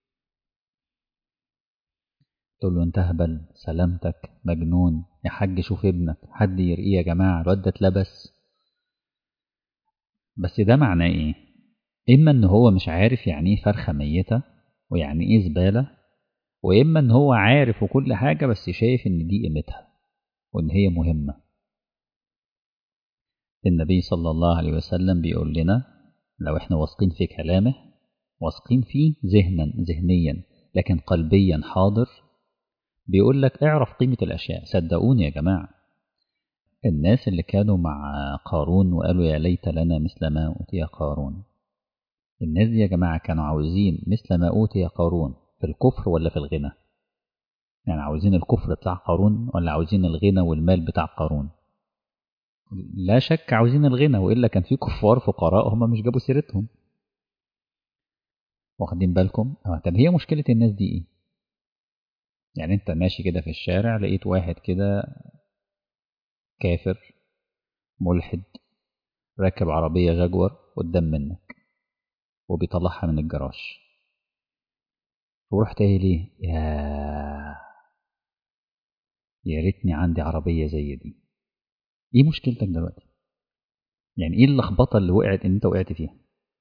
تقول له انت هبل سلامتك مجنون يا حاج شوف ابنك حد يرقيه يا جماعه الواد ده اتلبس بس ده معناه ايه إما إن هو مش عارف يعني إيه فرخة ميتة ويعني إيه زبالة وإما إن هو عارف وكل حاجة بس شايف إن دي قيمتها وإن هي مهمة النبي صلى الله عليه وسلم بيقول لنا لو إحنا واثقين في كلامه واثقين فيه ذهنا ذهنيا لكن قلبيا حاضر بيقول لك اعرف قيمة الأشياء صدقوني يا جماعة الناس اللي كانوا مع قارون وقالوا يا ليت لنا مثل ما أوتي قارون الناس دي يا جماعة كانوا عاوزين مثل ما أوتي قارون في الكفر ولا في الغنى يعني عاوزين الكفر بتاع قارون ولا عاوزين الغنى والمال بتاع قارون لا شك عاوزين الغنى وإلا كان في كفار فقراء هم مش جابوا سيرتهم واخدين بالكم طب هي مشكلة الناس دي ايه يعني انت ماشي كده في الشارع لقيت واحد كده كافر ملحد راكب عربية جاguار قدام منك وبيطلعها من الجراج ورحت قايل ايه يا يا ريتني عندي عربية زي دي ايه مشكلتك دلوقتي يعني ايه اللخبطة اللي وقعت ان انت وقعت فيها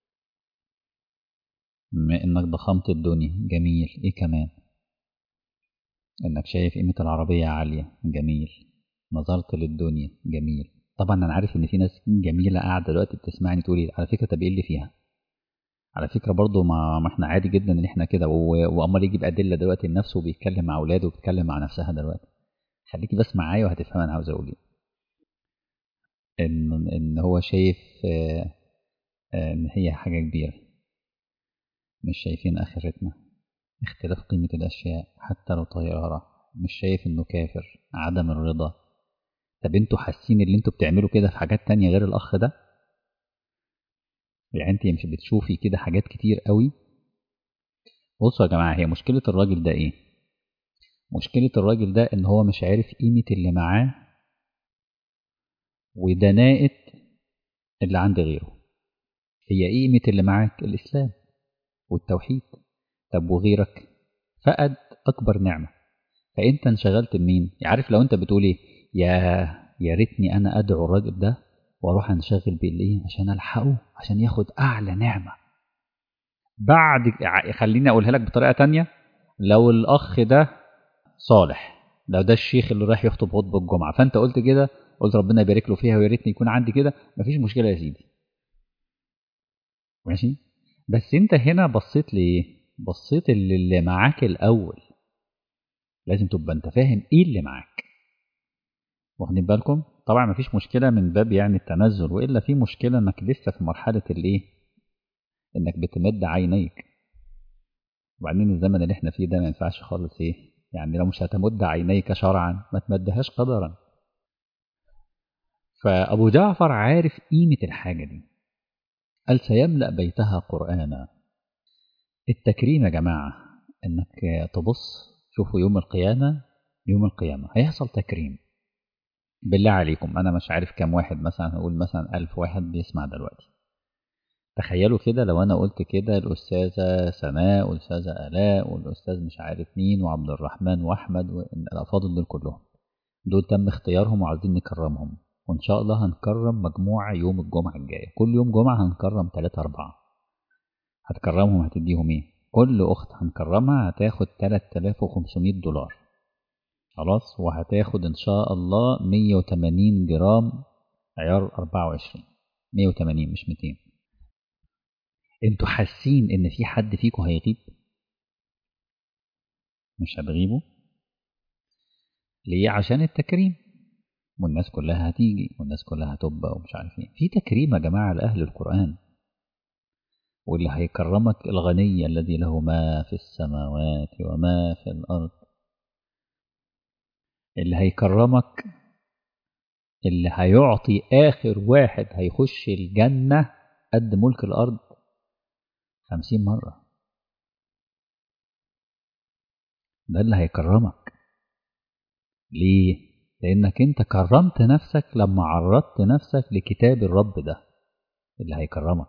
بما انك ضخمت الدنيا جميل ايه كمان انك شايف قيمة العربية عالية جميل نظرت للدنيا جميل طبعا انا عارف ان في ناس جميلة قاعدة دلوقتي بتسمعني تقولي على فكرة طب ايه اللي فيها على فكرة برضو ما, ما احنا عادي جدا ان احنا كده وامال يجيب ادلة دلوقتي لنفسه وبيتكلم مع اولاده وبيتكلم مع نفسها دلوقتي خليكي بس معايا وهتفهم انا عاوز اقول ايه ان ان هو شايف ان هي حاجة كبيرة مش شايفين اخرتنا اختلاف قيمة الاشياء حتى لو طيارة مش شايف انه كافر عدم الرضا طب انتوا حاسين اللي انتوا بتعملوا كده في حاجات تانية غير الاخ ده يعني انت مش بتشوفي كده حاجات كتير قوي بصوا يا جماعة هي مشكلة الراجل ده ايه مشكلة الراجل ده ان هو مش عارف قيمة اللي معاه ودناءة اللي عند غيره هي قيمة اللي معاك الإسلام والتوحيد طب وغيرك فقد أكبر نعمة فأنت انشغلت بمين عارف لو أنت بتقول إيه يا يا ريتني أنا أدعو الراجل ده وأروح أنشغل بالإيه عشان ألحقه عشان ياخد أعلى نعمة بعد خليني أقولها لك بطريقة تانية لو الأخ ده صالح لو ده الشيخ اللي رايح يخطب خطبة الجمعة فأنت قلت كده قلت ربنا يبارك له فيها ويا ريتني يكون عندي كده مفيش مشكلة يا سيدي ماشي بس انت هنا بصيت ليه بصيت اللي معاك الاول لازم تبقى انت فاهم ايه اللي معاك واخدين بالكم طبعا مفيش مشكله من باب يعني التنزل والا في مشكله انك لسه في مرحله الايه انك بتمد عينيك وبعدين الزمن اللي احنا فيه ده ما ينفعش خالص ايه يعني لو مش هتمد عينيك شرعا ما تمدهاش قدرا فابو جعفر عارف قيمه الحاجه دي قال سيملأ بيتها قرآنا التكريم يا جماعة انك تبص شوفوا يوم القيامة يوم القيامة هيحصل تكريم بالله عليكم انا مش عارف كام واحد مثلا هقول مثلا ألف واحد بيسمع دلوقتي تخيلوا كده لو انا قلت كده الأستاذة سماء والأستاذة آلاء والأستاذ مش عارف مين وعبد الرحمن وأحمد الأفاضل دول كلهم دول تم اختيارهم وعايزين نكرمهم وإن شاء الله هنكرم مجموعة يوم الجمعة الجاية كل يوم جمعة هنكرم تلاتة أربعة هتكرمهم هتديهم إيه كل أخت هنكرمها هتاخد تلات آلاف وخمسمية دولار خلاص وهتاخد إن شاء الله مية وتمانين جرام عيار أربعة وعشرين مية وتمانين مش ميتين انتوا حاسين ان في حد فيكم هيغيب مش هتغيبوا ليه عشان التكريم والناس كلها هتيجي والناس كلها هتبقى ومش عارف ايه في تكريم يا جماعه لاهل القران واللي هيكرمك الغني الذي له ما في السماوات وما في الارض اللي هيكرمك اللي هيعطي اخر واحد هيخش الجنه قد ملك الارض خمسين مره ده اللي هيكرمك ليه لأنك أنت كرمت نفسك لما عرضت نفسك لكتاب الرب ده اللي هيكرمك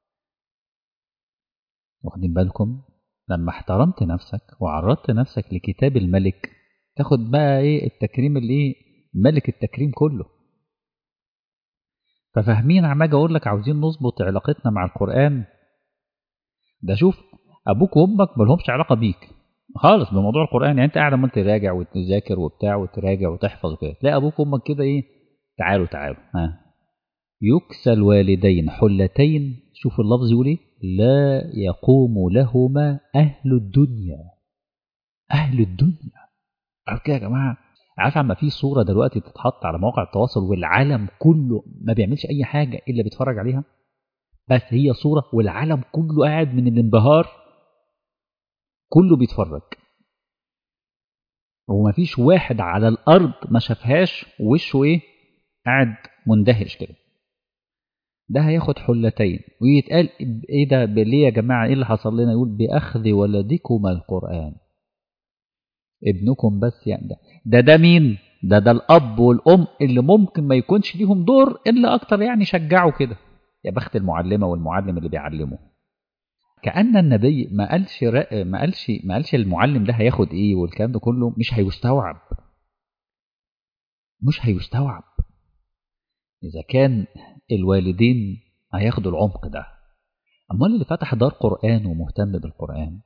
واخدين بالكم لما احترمت نفسك وعرضت نفسك لكتاب الملك تاخد بقى ايه التكريم اللي ايه ملك التكريم كله ففاهمين عم اجي اقول لك عاوزين نظبط علاقتنا مع القرآن ده شوف ابوك وامك ما لهمش علاقه بيك خالص بموضوع القران يعني انت قاعد عمال تراجع وتذاكر وبتاع وتراجع وتحفظ وكده تلاقي ابوك وامك كده ايه تعالوا تعالوا ها يكسى الوالدين حلتين شوف اللفظ يقول ايه لا يقوم لهما اهل الدنيا اهل الدنيا عارف كده يا جماعه عارف عما في صوره دلوقتي بتتحط على مواقع التواصل والعالم كله ما بيعملش اي حاجه الا بيتفرج عليها بس هي صوره والعالم كله قاعد من الانبهار كله بيتفرج ومفيش واحد على الارض ما شافهاش وشه ايه قاعد مندهش كده ده هياخد حلتين ويتقال ايه ده ليه يا جماعه ايه اللي حصل لنا يقول باخذ ولدكما القران ابنكم بس يعني ده ده ده مين ده ده الاب والام اللي ممكن ما يكونش ليهم دور الا اكتر يعني شجعوا كده يا بخت المعلمه والمعلم اللي بيعلمه كأن النبي ما قالش ما قالش ما قالش المعلم ده هياخد ايه والكلام ده كله مش هيستوعب مش هيستوعب إذا كان الوالدين هياخدوا العمق ده أمال اللي فتح دار قرآن ومهتم بالقرآن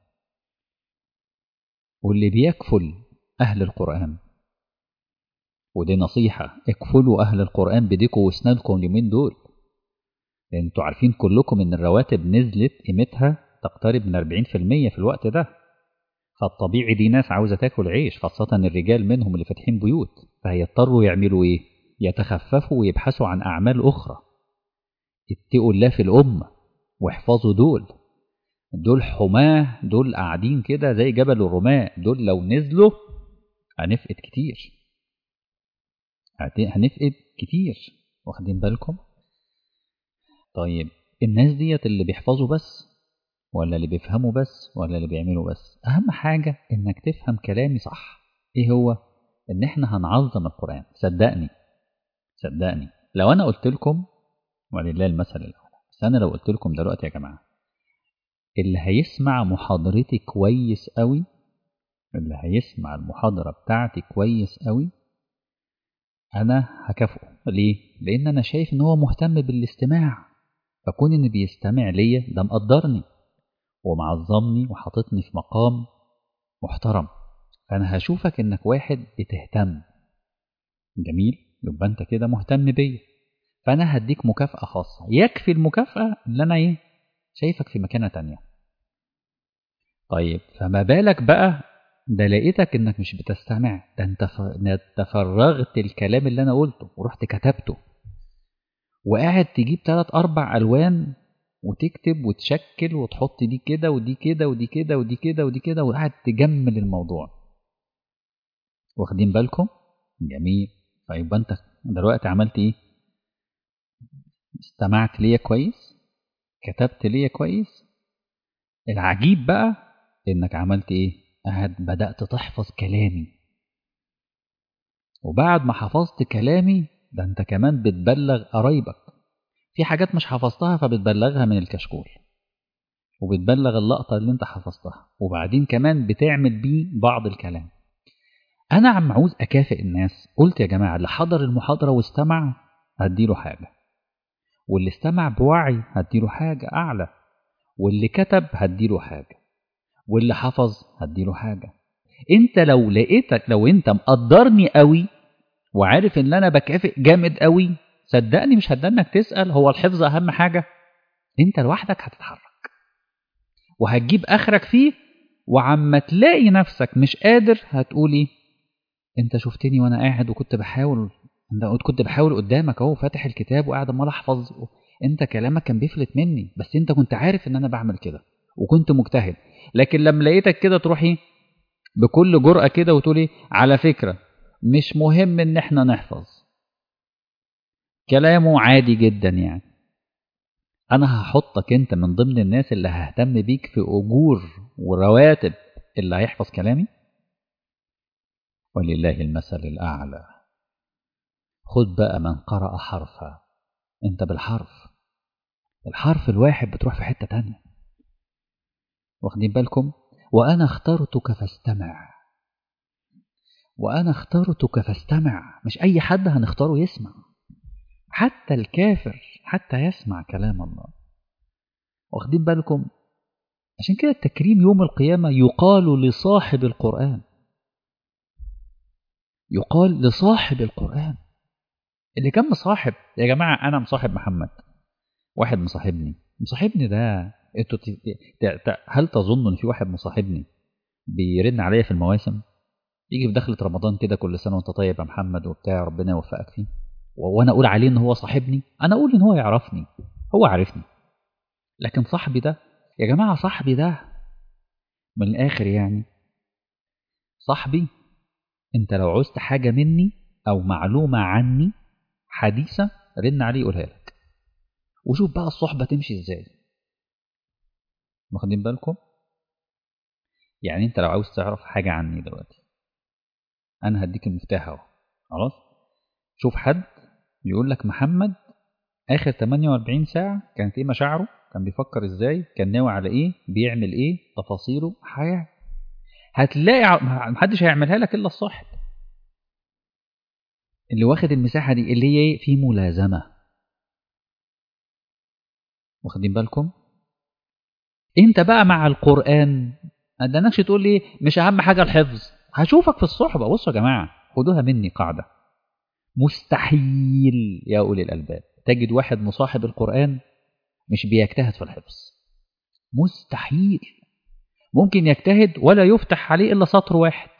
واللي بيكفل أهل القرآن ودي نصيحة اكفلوا أهل القرآن بديكوا واسنانكم اليومين دول لأن انتوا عارفين كلكم إن الرواتب نزلت قيمتها تقترب من 40% في الوقت ده فالطبيعي دي ناس عاوزة تاكل عيش خاصة الرجال منهم اللي فاتحين بيوت فهيضطروا يعملوا إيه؟ يتخففوا ويبحثوا عن أعمال أخرى اتقوا الله في الأمة واحفظوا دول دول حماه دول قاعدين كده زي جبل الرماة دول لو نزلوا هنفقد كتير هنفقد كتير واخدين بالكم طيب الناس ديت اللي بيحفظوا بس ولا اللي بيفهموا بس ولا اللي بيعملوا بس أهم حاجة إنك تفهم كلامي صح إيه هو إن إحنا هنعظم القرآن صدقني صدقني لو أنا قلت لكم ولله المثل الأعلى بس أنا لو قلت لكم دلوقتي يا جماعة اللي هيسمع محاضرتي كويس قوي اللي هيسمع المحاضرة بتاعتي كويس قوي أنا هكافئه ليه؟ لأن أنا شايف إن هو مهتم بالاستماع فكون إن بيستمع ليا ده مقدرني ومعظمني وحاططني في مقام محترم فأنا هشوفك إنك واحد بتهتم جميل يبقى أنت كده مهتم بيا فأنا هديك مكافأة خاصة يكفي المكافأة اللي أنا إيه شايفك في مكانة تانية طيب فما بالك بقى ده لقيتك انك مش بتستمع ده انت تفرغت الكلام اللي انا قلته ورحت كتبته وقاعد تجيب تلات اربع الوان وتكتب وتشكل وتحط دي كده ودي كده ودي كده ودي كده ودي كده وقاعد تجمل الموضوع واخدين بالكم جميل فيبقى انت دلوقتي عملت ايه استمعت ليا كويس كتبت ليا كويس العجيب بقى انك عملت ايه قاعد بدأت تحفظ كلامي وبعد ما حفظت كلامي ده انت كمان بتبلغ قرايبك في حاجات مش حفظتها فبتبلغها من الكشكول وبتبلغ اللقطة اللي انت حفظتها وبعدين كمان بتعمل بيه بعض الكلام انا عم عاوز اكافئ الناس قلت يا جماعة اللي حضر المحاضرة واستمع هديله حاجة واللي استمع بوعي هديله حاجة أعلى واللي كتب هديله حاجة واللي حفظ هديله حاجة انت لو لقيتك لو انت مقدرني قوي وعارف ان انا بكافئ جامد قوي صدقني مش هتدنك تسأل هو الحفظ اهم حاجة انت لوحدك هتتحرك وهتجيب اخرك فيه وعما تلاقي نفسك مش قادر هتقولي انت شفتني وانا قاعد وكنت بحاول انت كنت بحاول قدامك اهو فاتح الكتاب وقاعد امال احفظ انت كلامك كان بيفلت مني بس انت كنت عارف ان انا بعمل كده وكنت مجتهد لكن لما لقيتك كده تروحي بكل جرأة كده وتقولي على فكرة مش مهم ان احنا نحفظ كلامه عادي جدا يعني انا هحطك انت من ضمن الناس اللي ههتم بيك في اجور ورواتب اللي هيحفظ كلامي ولله المثل الاعلى خد بقى من قرأ حرفا انت بالحرف الحرف الواحد بتروح في حتة تانية واخدين بالكم وأنا اخترتك فاستمع وأنا اخترتك فاستمع مش أي حد هنختاره يسمع حتى الكافر حتى يسمع كلام الله واخدين بالكم عشان كده التكريم يوم القيامة يقال لصاحب القرآن يقال لصاحب القرآن اللي كان مصاحب يا جماعة أنا مصاحب محمد واحد مصاحبني مصاحبني ده انتوا هل تظن ان في واحد مصاحبني بيرن عليا في المواسم يجي في دخلة رمضان كده كل سنة وانت طيب يا محمد وبتاع ربنا يوفقك فيه وانا اقول عليه ان هو صاحبني انا اقول ان هو يعرفني هو عارفني لكن صاحبي ده يا جماعة صاحبي ده من الاخر يعني صاحبي انت لو عوزت حاجة مني او معلومة عني حديثة رن عليه يقولها لك وشوف بقى الصحبة تمشي ازاي واخدين بالكم يعني انت لو عاوز تعرف حاجة عني دلوقتي انا هديك المفتاح اهو خلاص شوف حد يقول لك محمد اخر 48 ساعة كانت ايه مشاعره كان بيفكر ازاي كان ناوي على ايه بيعمل ايه تفاصيله حياة هتلاقي محدش هيعملها لك الا الصاحب اللي واخد المساحة دي اللي هي في ملازمة واخدين بالكم انت بقى مع القرآن ادانكش تقول لي مش اهم حاجة الحفظ هشوفك في الصحبة بصوا يا جماعة خدوها مني قاعدة مستحيل يا أولي الألباب تجد واحد مصاحب القرآن مش بيجتهد في الحفظ مستحيل ممكن يجتهد ولا يفتح عليه إلا سطر واحد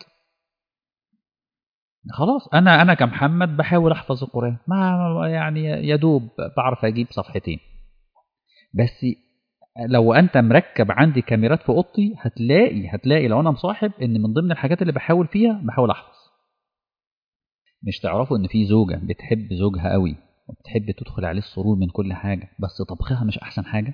خلاص أنا أنا كمحمد بحاول أحفظ القرآن ما يعني يا دوب بعرف أجيب صفحتين بس لو انت مركب عندي كاميرات في اوضتي هتلاقي هتلاقي لو انا مصاحب ان من ضمن الحاجات اللي بحاول فيها بحاول احفظ مش تعرفوا ان في زوجه بتحب زوجها قوي وبتحب تدخل عليه السرور من كل حاجه بس طبخها مش احسن حاجه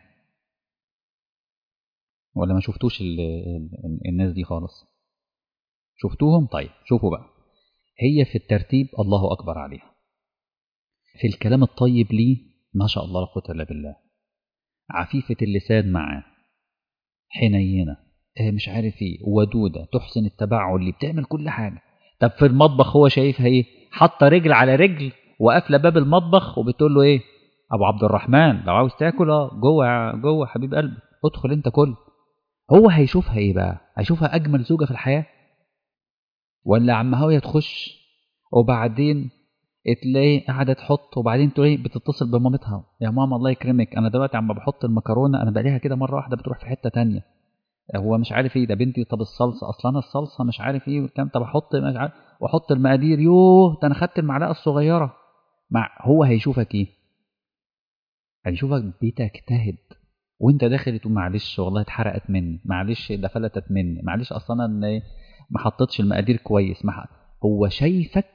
ولا ما شفتوش ال ال الناس دي خالص شفتوهم طيب شوفوا بقى هي في الترتيب الله اكبر عليها في الكلام الطيب ليه ما شاء الله لا قوه الا بالله عفيفة اللسان معاه حنينة مش عارف ايه ودودة تحسن التبعل اللي بتعمل كل حاجة طب في المطبخ هو شايفها ايه حاطة رجل على رجل وقافلة باب المطبخ وبتقول له ايه ابو عبد الرحمن لو عاوز تاكل اه جوه جوه حبيب قلبي ادخل انت كل هو هيشوفها ايه بقى هيشوفها اجمل زوجة في الحياة ولا عم هاوية تخش وبعدين تلاقي قاعده تحط وبعدين تلاقي بتتصل بمامتها يا ماما الله يكرمك انا دلوقتي عم بحط المكرونه انا بلاقيها كده مره واحده بتروح في حته تانية هو مش عارف ايه ده بنتي طب الصلصه اصلا انا الصلصه مش عارف ايه والكلام طب احط مش عارف واحط المقادير يوه ده انا خدت المعلقه الصغيره مع هو هيشوفك ايه هيشوفك بتجتهد وانت داخل تقول معلش والله اتحرقت مني معلش ده فلتت مني معلش اصلا انا ما حطيتش المقادير كويس ما هو شايفك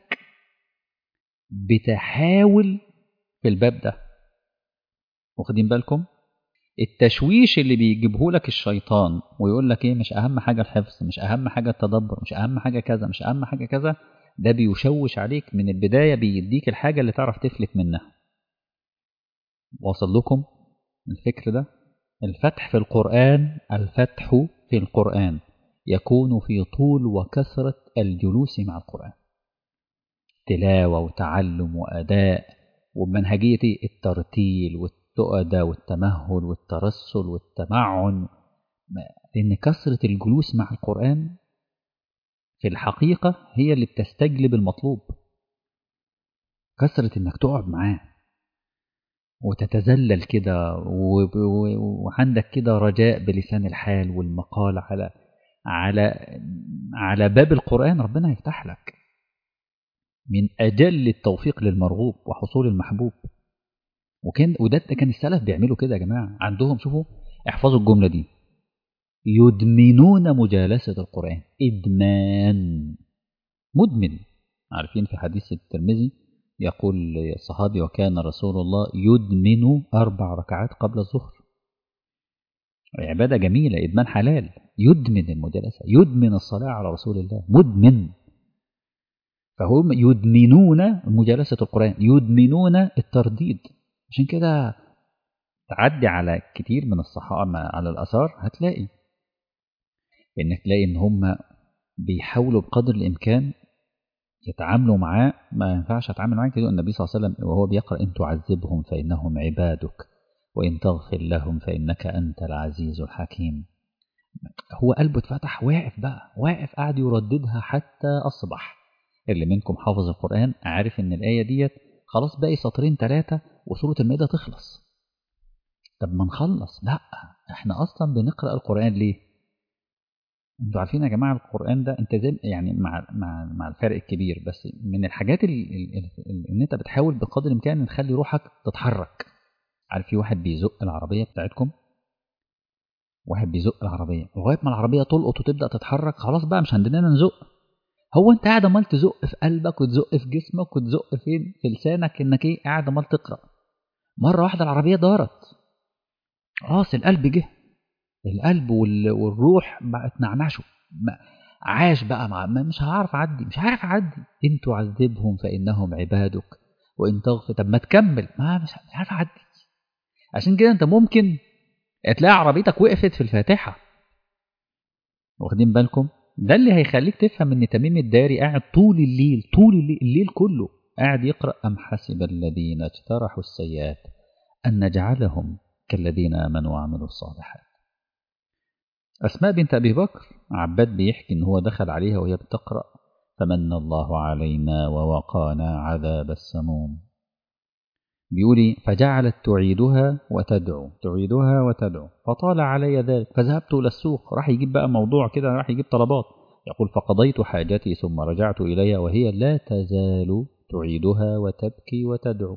بتحاول في الباب ده واخدين بالكم التشويش اللي بيجيبه لك الشيطان ويقول لك ايه مش اهم حاجه الحفظ مش اهم حاجه التدبر مش اهم حاجه كذا مش اهم حاجه كذا ده بيشوش عليك من البدايه بيديك الحاجه اللي تعرف تفلت منها واصل لكم الفكر ده الفتح في القران الفتح في القران يكون في طول وكثره الجلوس مع القران تلاوة وتعلم وأداء ومنهجية الترتيل والتؤدى والتمهل والترسل والتمعن لأن كثرة الجلوس مع القرآن في الحقيقة هي اللي بتستجلب المطلوب كثرة إنك تقعد معاه وتتذلل كده وعندك كده رجاء بلسان الحال والمقال على على على باب القرآن ربنا يفتح لك من أجل التوفيق للمرغوب وحصول المحبوب وكان وده كان السلف بيعملوا كده يا جماعة عندهم شوفوا احفظوا الجملة دي يدمنون مجالسة القرآن إدمان مدمن عارفين في حديث الترمذي يقول الصحابي وكان رسول الله يدمن أربع ركعات قبل الظهر عبادة جميلة إدمان حلال يدمن المجالسة يدمن الصلاة على رسول الله مدمن فهم يدمنون مجالسة القرآن يدمنون الترديد عشان كده تعدي على كتير من الصحابة على الأثار هتلاقي إنك تلاقي إن هم بيحاولوا بقدر الإمكان يتعاملوا معاه ما ينفعش أتعامل معاه كده النبي صلى الله عليه وسلم وهو بيقرأ إن تعذبهم فإنهم عبادك وإن تغفر لهم فإنك أنت العزيز الحكيم هو قلبه اتفتح واقف بقى واقف قاعد يرددها حتى أصبح اللي منكم حافظ القرآن عارف إن الآية ديت خلاص باقي سطرين ثلاثة وسورة المائدة تخلص طب ما نخلص لا احنا أصلا بنقرأ القرآن ليه انتوا عارفين يا جماعة القرآن ده انت زي يعني مع مع مع الفرق الكبير بس من الحاجات اللي, اللي ان انت بتحاول بقدر الامكان نخلي روحك تتحرك عارف في واحد بيزق العربية بتاعتكم واحد بيزق العربية لغاية ما العربية تلقط وتبدأ تتحرك خلاص بقى مش عندنا نزق هو انت قاعد عمال تزق في قلبك وتزق في جسمك وتزق فين في لسانك انك ايه قاعد عمال تقرا مره واحده العربيه دارت خلاص القلب جه القلب والروح بقت نعنشه عاش بقى مع مش هعرف اعدي مش عارف اعدي ان تعذبهم فانهم عبادك وان تغفر طب ما تكمل ما مش عارف اعدي عشان كده انت ممكن تلاقي عربيتك وقفت في الفاتحه واخدين بالكم ده اللي هيخليك تفهم ان تميم الداري قاعد طول الليل طول الليل, الليل كله قاعد يقرا ام حسب الذين اجترحوا السيئات ان نجعلهم كالذين امنوا وعملوا الصالحات اسماء بنت ابي بكر عباد بيحكي ان هو دخل عليها وهي بتقرا فمن الله علينا ووقانا عذاب السموم بيقولي فجعلت تعيدها وتدعو تعيدها وتدعو فطال علي ذلك فذهبت إلى السوق راح يجيب بقى موضوع كده راح يجيب طلبات يقول فقضيت حاجتي ثم رجعت إليها وهي لا تزال تعيدها وتبكي وتدعو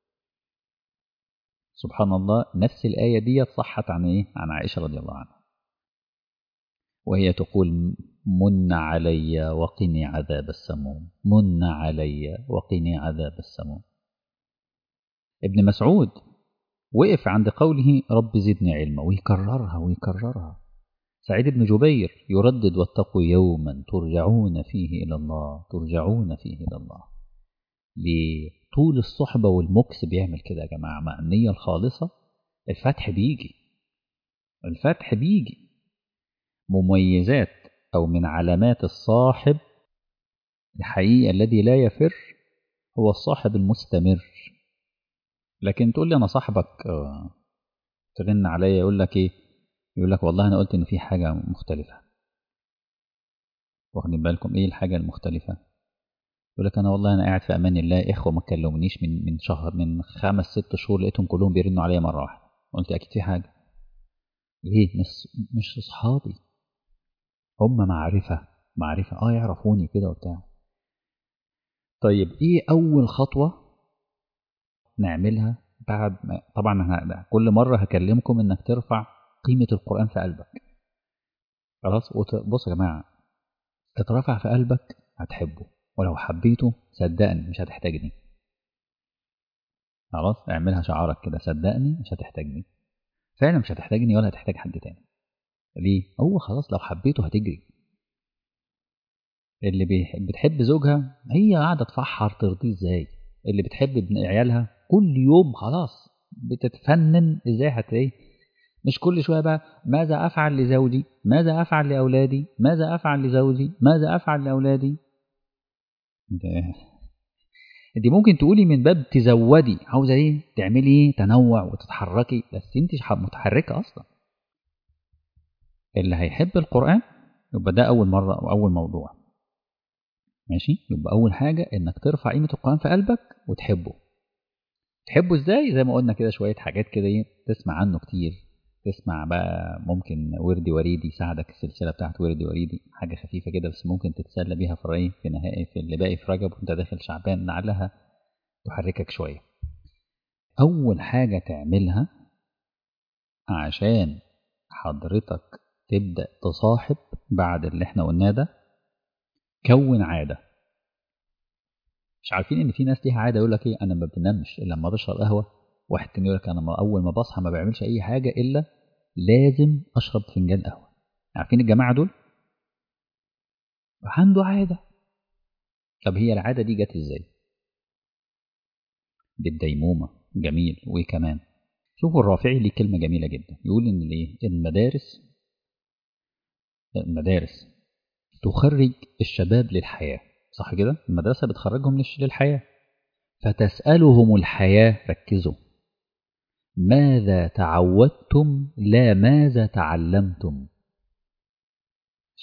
سبحان الله نفس الآية دي صحت عن إيه؟ عن عائشة رضي الله عنها وهي تقول من علي وقني عذاب السموم من علي وقني عذاب السموم ابن مسعود وقف عند قوله رب زدني علما ويكررها ويكررها سعيد بن جبير يردد واتقوا يوما ترجعون فيه إلى الله ترجعون فيه إلى الله لطول الصحبة والمكس بيعمل كده يا جماعة مع النية الخالصة الفتح بيجي الفتح بيجي مميزات أو من علامات الصاحب الحقيقي الذي لا يفر هو الصاحب المستمر لكن تقول لي انا صاحبك ترن عليا يقول لك ايه يقول لك والله انا قلت ان في حاجه مختلفه واخدين بالكم ايه الحاجه المختلفه يقول لك انا والله انا قاعد في امان الله اخوه ما كلمونيش من من شهر من خمس ست شهور لقيتهم كلهم بيرنوا عليا مره واحده قلت اكيد في حاجه ليه مش مش اصحابي هم معرفه معرفه اه يعرفوني كده وبتاع طيب ايه اول خطوه نعملها بعد ما طبعا أنا كل مرة هكلمكم إنك ترفع قيمة القرآن في قلبك خلاص بص يا جماعة اترفع في قلبك هتحبه ولو حبيته صدقني مش هتحتاجني خلاص اعملها شعارك كده صدقني مش هتحتاجني فعلا مش هتحتاجني ولا هتحتاج حد تاني ليه هو خلاص لو حبيته هتجري اللي بتحب زوجها هي قاعدة تفحر ترضيه ازاي اللي بتحب ابن عيالها كل يوم خلاص بتتفنن ازاي هتلاقيه مش كل شويه بقى ماذا افعل لزوجي ماذا افعل لاولادي ماذا افعل لزوجي ماذا افعل لاولادي انت ممكن تقولي من باب تزودي عاوزه ايه تعملي ايه تنوع وتتحركي بس انت متحركه اصلا اللي هيحب القران يبقى ده اول مره او اول موضوع ماشي يبقى اول حاجه انك ترفع قيمه القران في قلبك وتحبه تحبه ازاي زي ما قلنا كده شويه حاجات كده ايه تسمع عنه كتير تسمع بقى ممكن وردي وريدي يساعدك السلسله بتاعت وردي وريدي حاجه خفيفه كده بس ممكن تتسلى بيها في الرأي في نهائي في اللي باقي في رجب وانت داخل شعبان لعلها تحركك شويه اول حاجه تعملها عشان حضرتك تبدا تصاحب بعد اللي احنا قلناه ده كون عاده مش عارفين ان في ناس ليها عاده يقول لك ايه انا ما بنامش الا لما بشرب قهوه واحد تاني يقول لك انا ما اول ما بصحى ما بعملش اي حاجه الا لازم اشرب فنجان قهوه عارفين الجماعه دول عنده عاده طب هي العاده دي جت ازاي بالديمومه جميل وايه كمان شوفوا الرافعي ليه كلمه جميله جدا يقول ان الايه المدارس المدارس تخرج الشباب للحياه صح كده المدرسة بتخرجهم للحياة فتسألهم الحياة ركزوا ماذا تعودتم لا ماذا تعلمتم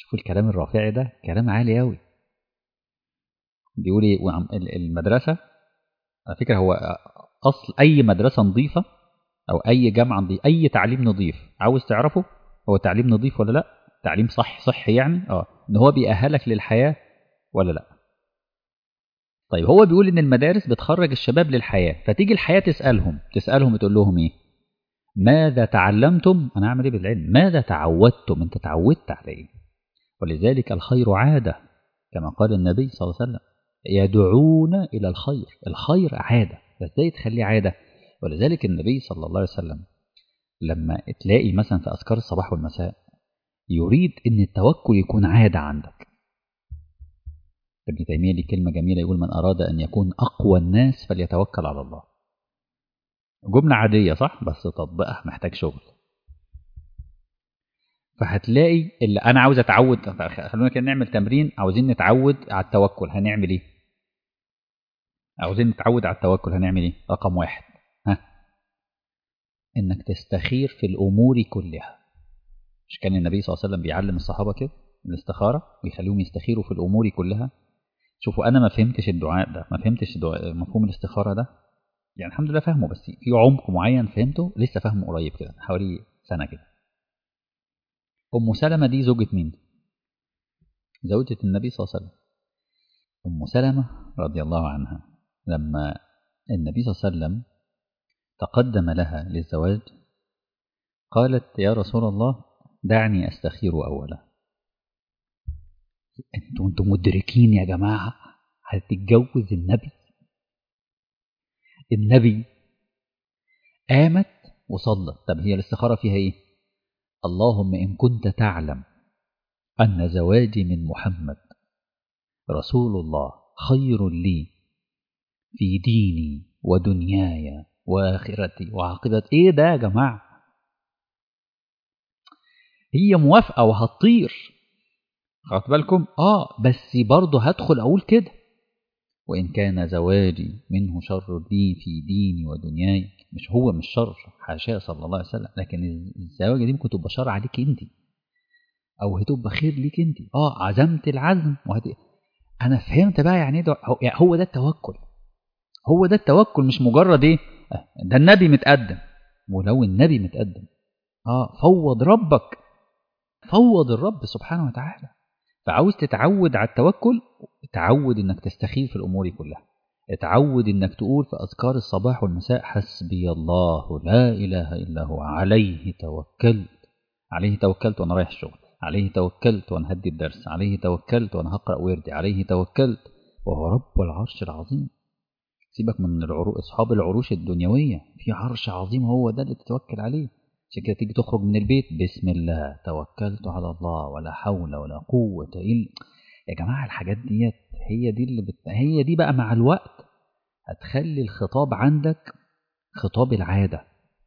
شوف الكلام الرافعي ده كلام عالي قوي بيقول ايه المدرسه على فكره هو اصل اي مدرسه نظيفه او اي جامعه نظيفه اي تعليم نظيف عاوز تعرفه هو تعليم نظيف ولا لا تعليم صح صحي يعني اه ان هو بيأهلك للحياه ولا لا طيب هو بيقول ان المدارس بتخرج الشباب للحياه فتيجي الحياه تسالهم تسالهم تقول لهم ايه ماذا تعلمتم انا اعمل ايه بالعلم ماذا تعودتم انت تعودت على ايه ولذلك الخير عاده كما قال النبي صلى الله عليه وسلم يدعون الى الخير الخير عاده فازاي تخليه عاده ولذلك النبي صلى الله عليه وسلم لما تلاقي مثلا في اذكار الصباح والمساء يريد ان التوكل يكون عاده عندك ابن تيميه ليه كلمه جميله يقول من اراد ان يكون اقوى الناس فليتوكل على الله جمله عاديه صح بس تطبيقها محتاج شغل فهتلاقي اللي انا عاوز اتعود خلونا كده نعمل تمرين عاوزين نتعود على التوكل هنعمل ايه عاوزين نتعود على التوكل هنعمل ايه رقم واحد ها انك تستخير في الامور كلها مش كان النبي صلى الله عليه وسلم بيعلم الصحابه كده الاستخاره ويخليهم يستخيروا في الامور كلها شوفوا انا ما فهمتش الدعاء ده ما فهمتش دعاء مفهوم الاستخاره ده يعني الحمد لله فاهمه بس في عمق معين فهمته لسه فاهمه قريب كده حوالي سنه كده ام سلمه دي زوجة مين زوجة النبي صلى الله عليه وسلم ام سلمه رضي الله عنها لما النبي صلى الله عليه وسلم تقدم لها للزواج قالت يا رسول الله دعني استخير اولا انتوا انتوا مدركين يا جماعه هتتجوز النبي النبي قامت وصلت طب هي الاستخاره فيها ايه اللهم ان كنت تعلم ان زواجي من محمد رسول الله خير لي في ديني ودنياي واخرتي وعاقبه ايه ده يا جماعه هي موافقه وهتطير خدت بالكم اه بس برضه هدخل اقول كده وان كان زواجي منه شر لي في ديني ودنياي مش هو مش شر حاشاه صلى الله عليه وسلم لكن الزواج دي ممكن تبقى شر عليك انت او هتبقى خير ليك انت اه عزمت العزم وهت... انا فهمت بقى يعني ده هو ده التوكل هو ده التوكل مش مجرد ايه ده النبي متقدم ولو النبي متقدم اه فوض ربك فوض الرب سبحانه وتعالى فعاوز تتعود على التوكل تعود انك تستخير في الامور كلها اتعود انك تقول في اذكار الصباح والمساء حسبي الله لا اله الا هو عليه توكلت عليه توكلت وانا رايح الشغل عليه توكلت وانا هدي الدرس عليه توكلت وانا هقرا وردي عليه توكلت وهو رب العرش العظيم سيبك من العروش اصحاب العروش الدنيويه في عرش عظيم هو ده اللي تتوكل عليه عشان كده تيجي تخرج من البيت بسم الله توكلت على الله ولا حول ولا قوة إلا يا جماعة الحاجات ديت هي دي اللي بت... هي دي بقى مع الوقت هتخلي الخطاب عندك خطاب العادة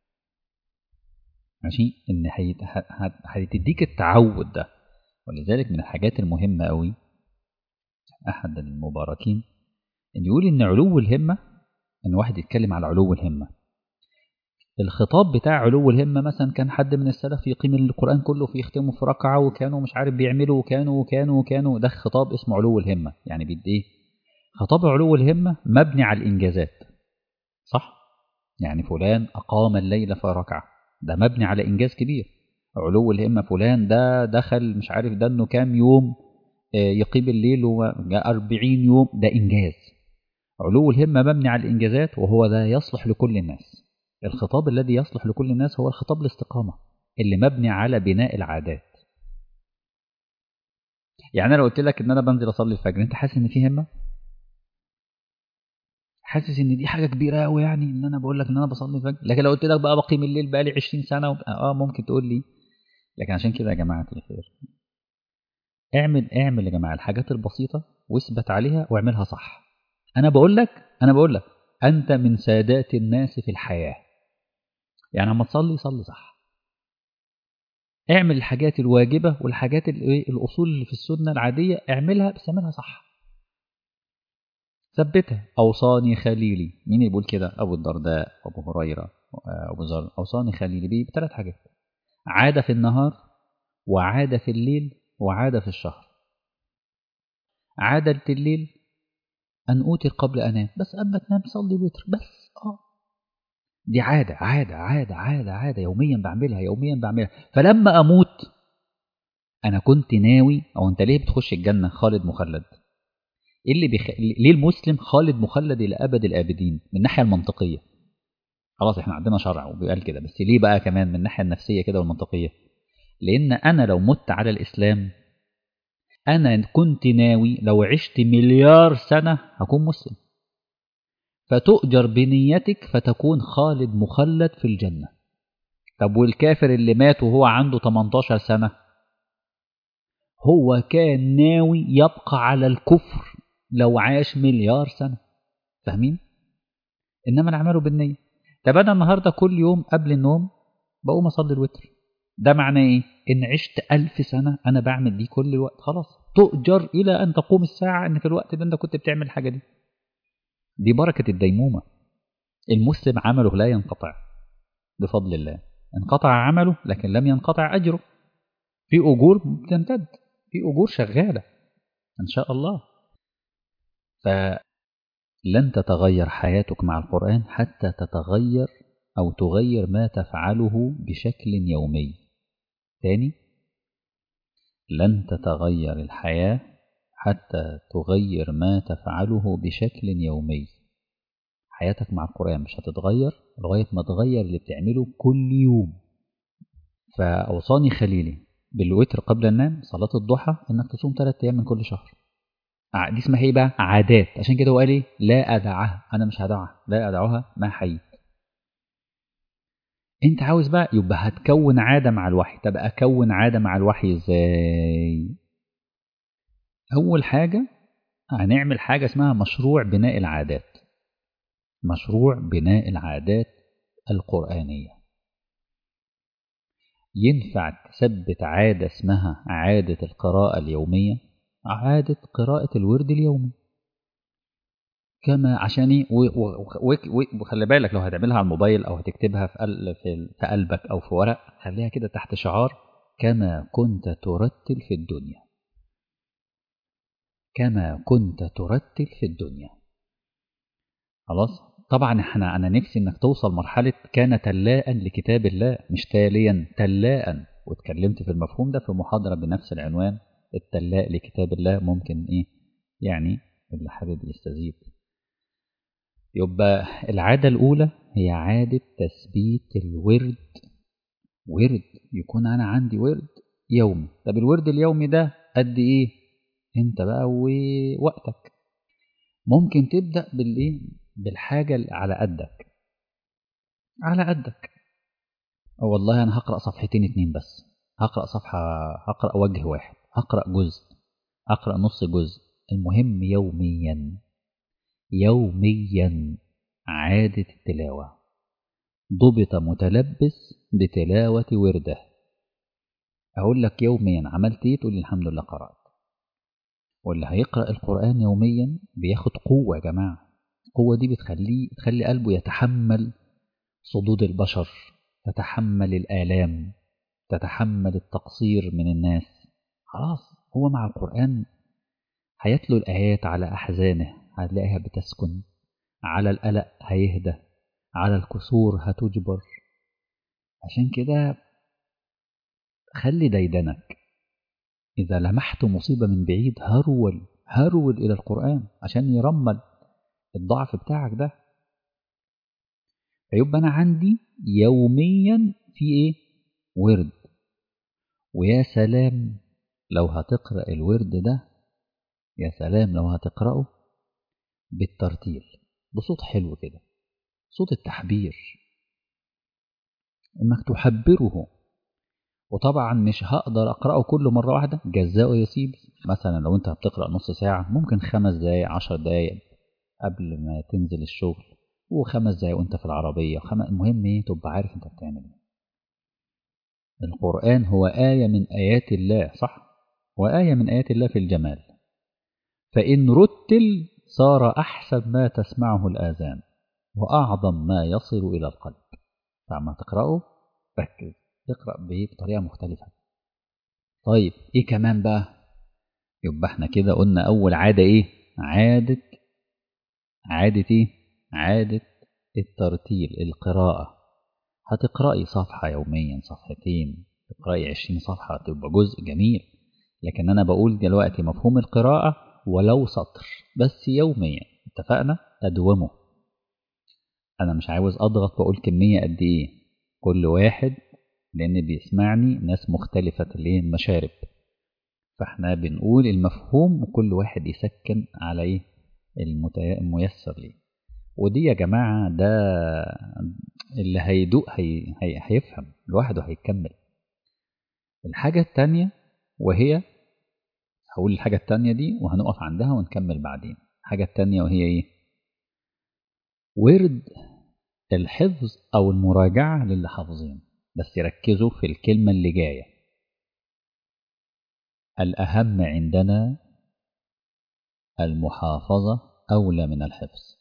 ماشي ان هيت... هتديك التعود ده ولذلك من الحاجات المهمة قوي أحد المباركين إن يقول إن علو الهمة إن واحد يتكلم على علو الهمة الخطاب بتاع علو الهمة مثلا كان حد من السلف يقيم القرآن كله في يختمه في ركعة وكانوا مش عارف بيعملوا وكانوا وكانوا وكانوا ده خطاب اسمه علو الهمة يعني بيدي ايه خطاب علو الهمة مبني على الإنجازات صح يعني فلان أقام الليل في ركعة ده مبني على إنجاز كبير علو الهمة فلان ده دخل مش عارف ده انه كام يوم يقيم الليل وجاء 40 يوم ده إنجاز علو الهمة مبني على الإنجازات وهو ده يصلح لكل الناس الخطاب الذي يصلح لكل الناس هو الخطاب الاستقامة اللي مبني على بناء العادات يعني انا لو قلت لك ان انا بنزل اصلي الفجر انت حاسس ان في همه حاسس ان دي حاجه كبيره قوي يعني ان انا بقول لك ان انا بصلي الفجر لكن لو قلت لك بقى بقيم الليل بقى لي 20 سنه وبقى اه ممكن تقول لي لكن عشان كده يا جماعه الخير اعمل اعمل يا جماعه الحاجات البسيطه واثبت عليها واعملها صح انا بقول لك انا بقول لك انت من سادات الناس في الحياه يعني لما تصلي صلي صح اعمل الحاجات الواجبة والحاجات الأصول اللي في السنة العادية اعملها بس اعملها صح ثبتها أوصاني خليلي مين يقول كده أبو الدرداء أبو هريرة أبو ذر أوصاني خليلي بيه بثلاث حاجات عادة في النهار وعادة في الليل وعادة في الشهر عادة الليل أن أوتر قبل أنام بس قبل ما تنام صلي الوتر بس آه دي عادة عادة عادة عادة عادة يوميا بعملها يوميا بعملها فلما أموت أنا كنت ناوي أو أنت ليه بتخش الجنة خالد مخلد إيه اللي بيخ... ليه المسلم خالد مخلد إلى أبد الآبدين من الناحية المنطقية خلاص احنا عندنا شرع وبيقال كده بس ليه بقى كمان من الناحية النفسية كده والمنطقية لأن أنا لو مت على الإسلام أنا كنت ناوي لو عشت مليار سنة هكون مسلم فتؤجر بنيتك فتكون خالد مخلد في الجنة طب والكافر اللي مات وهو عنده 18 سنة هو كان ناوي يبقى على الكفر لو عاش مليار سنة فاهمين؟ إنما الأعمال بالنية طب أنا النهاردة كل يوم قبل النوم بقوم أصلي الوتر ده معناه إيه؟ إن عشت ألف سنة أنا بعمل دي كل الوقت خلاص تؤجر إلى أن تقوم الساعة إن في الوقت ده أنت كنت بتعمل الحاجة دي دي بركة الديمومة المسلم عمله لا ينقطع بفضل الله انقطع عمله لكن لم ينقطع أجره في أجور بتمتد في أجور شغالة إن شاء الله فلن تتغير حياتك مع القرآن حتى تتغير أو تغير ما تفعله بشكل يومي ثاني لن تتغير الحياة حتى تغير ما تفعله بشكل يومي حياتك مع القرآن مش هتتغير لغاية ما تغير اللي بتعمله كل يوم فأوصاني خليلي بالوتر قبل النوم صلاة الضحى إنك تصوم ثلاثة أيام من كل شهر دي اسمها ايه بقى عادات عشان كده هو قال ايه لا أدعها أنا مش هدعها لا أدعوها ما حييت انت عاوز بقى يبقى هتكون عادة مع الوحي طب أكون عادة مع الوحي ازاي أول حاجة هنعمل حاجة اسمها مشروع بناء العادات مشروع بناء العادات القرآنية ينفع تثبت عادة اسمها عادة القراءة اليومية عادة قراءة الورد اليومي كما عشان ايه وخلي بالك لو هتعملها على الموبايل او هتكتبها في في قلبك او في ورق خليها كده تحت شعار كما كنت ترتل في الدنيا كما كنت ترتل في الدنيا خلاص طبعا احنا انا نفسي انك توصل مرحله كان تلاء لكتاب الله مش تاليا تلاء واتكلمت في المفهوم ده في محاضره بنفس العنوان التلاء لكتاب الله ممكن ايه يعني اللي حابب يستزيد يبقى العاده الاولى هي عاده تثبيت الورد ورد يكون انا عندي ورد يومي طب الورد اليومي ده قد ايه انت بقى ووقتك ممكن تبدا بالايه بالحاجه على قدك على قدك والله انا هقرا صفحتين اتنين بس هقرا صفحه هقرا وجه واحد هقرا جزء اقرا نص جزء المهم يوميا يوميا عاده التلاوه ضبط متلبس بتلاوه ورده اقول لك يوميا عملت ايه تقول لي الحمد لله قرات واللي هيقرأ القرآن يوميا بياخد قوة يا جماعة القوة دي بتخليه تخلي قلبه يتحمل صدود البشر تتحمل الآلام تتحمل التقصير من الناس خلاص هو مع القرآن هيتلو الآيات على أحزانه هتلاقيها بتسكن على القلق هيهدى على الكسور هتجبر عشان كده خلي ديدنك إذا لمحت مصيبة من بعيد هرول هرول إلى القرآن عشان يرمل الضعف بتاعك ده فيبقى أنا عندي يوميا في إيه؟ ورد ويا سلام لو هتقرأ الورد ده يا سلام لو هتقرأه بالترتيل بصوت حلو كده صوت التحبير انك تحبره وطبعا مش هقدر اقراه كل مره واحده جزاء يسيب مثلا لو انت بتقرا نص ساعه ممكن خمس دقايق عشر دقايق قبل ما تنزل الشغل وخمس دقايق وانت في العربيه خم... المهم ايه تبقى عارف انت بتعمل ايه القران هو ايه من ايات الله صح وايه من ايات الله في الجمال فان رتل صار احسن ما تسمعه الاذان واعظم ما يصل الى القلب فعما تقراه ركز اقرأ بإيه بطريقة مختلفة طيب ايه كمان بقى يبقى احنا كده قلنا اول عادة ايه عادة عادة ايه عادة الترتيل القراءة هتقرأي صفحة يوميا صفحتين تقرأي عشرين صفحة تبقى جزء جميل لكن أنا بقول دلوقتي مفهوم القراءة ولو سطر بس يوميا اتفقنا أدومه أنا مش عاوز أضغط وأقول كمية قد إيه كل واحد لأن بيسمعني ناس مختلفة اللي هي المشارب فاحنا بنقول المفهوم وكل واحد يسكن على ايه الميسر ليه ودي يا جماعة ده اللي هيدوق هي هي هيفهم لوحده هيكمل الحاجة التانية وهي هقول الحاجة التانية دي وهنقف عندها ونكمل بعدين الحاجة التانية وهي ايه ورد الحفظ او المراجعة للي حافظين بس ركزوا في الكلمة اللي جاية الأهم عندنا المحافظة أولى من الحفظ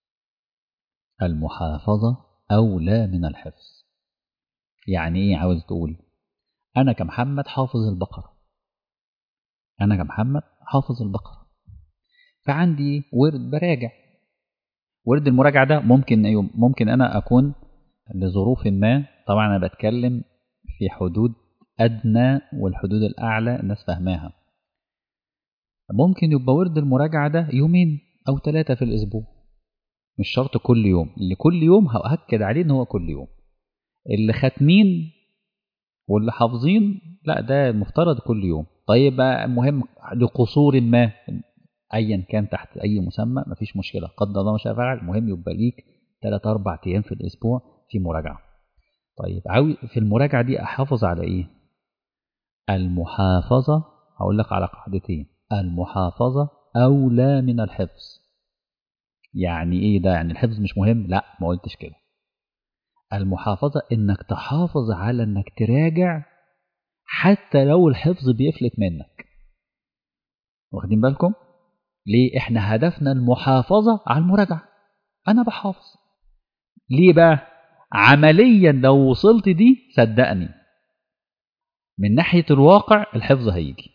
المحافظة أولى من الحفظ يعني إيه عاوز تقول أنا كمحمد حافظ البقرة أنا كمحمد حافظ البقرة فعندي ورد براجع ورد المراجعة ده ممكن يوم ممكن أنا أكون لظروف ما طبعا أنا بتكلم في حدود أدنى والحدود الأعلى الناس فاهماها ممكن يبقى ورد المراجعة ده يومين أو ثلاثة في الأسبوع مش شرط كل يوم اللي كل يوم هأكد عليه إن هو كل يوم اللي ختمين واللي حافظين لا ده المفترض كل يوم طيب مهم لقصور ما ايا كان تحت اي مسمى مفيش مشكله قدر الله ما شاء فعل المهم يبقى ليك 3 4 ايام في الاسبوع في مراجعه طيب عاوز في المراجعه دي احافظ على ايه المحافظه هقول لك على قاعدتين المحافظه اولى من الحفظ يعني ايه ده يعني الحفظ مش مهم لا ما قلتش كده المحافظه انك تحافظ على انك تراجع حتى لو الحفظ بيفلت منك واخدين بالكم ليه احنا هدفنا المحافظة على المراجعة انا بحافظ ليه بقى عمليا لو وصلت دي صدقني من ناحية الواقع الحفظ هيجي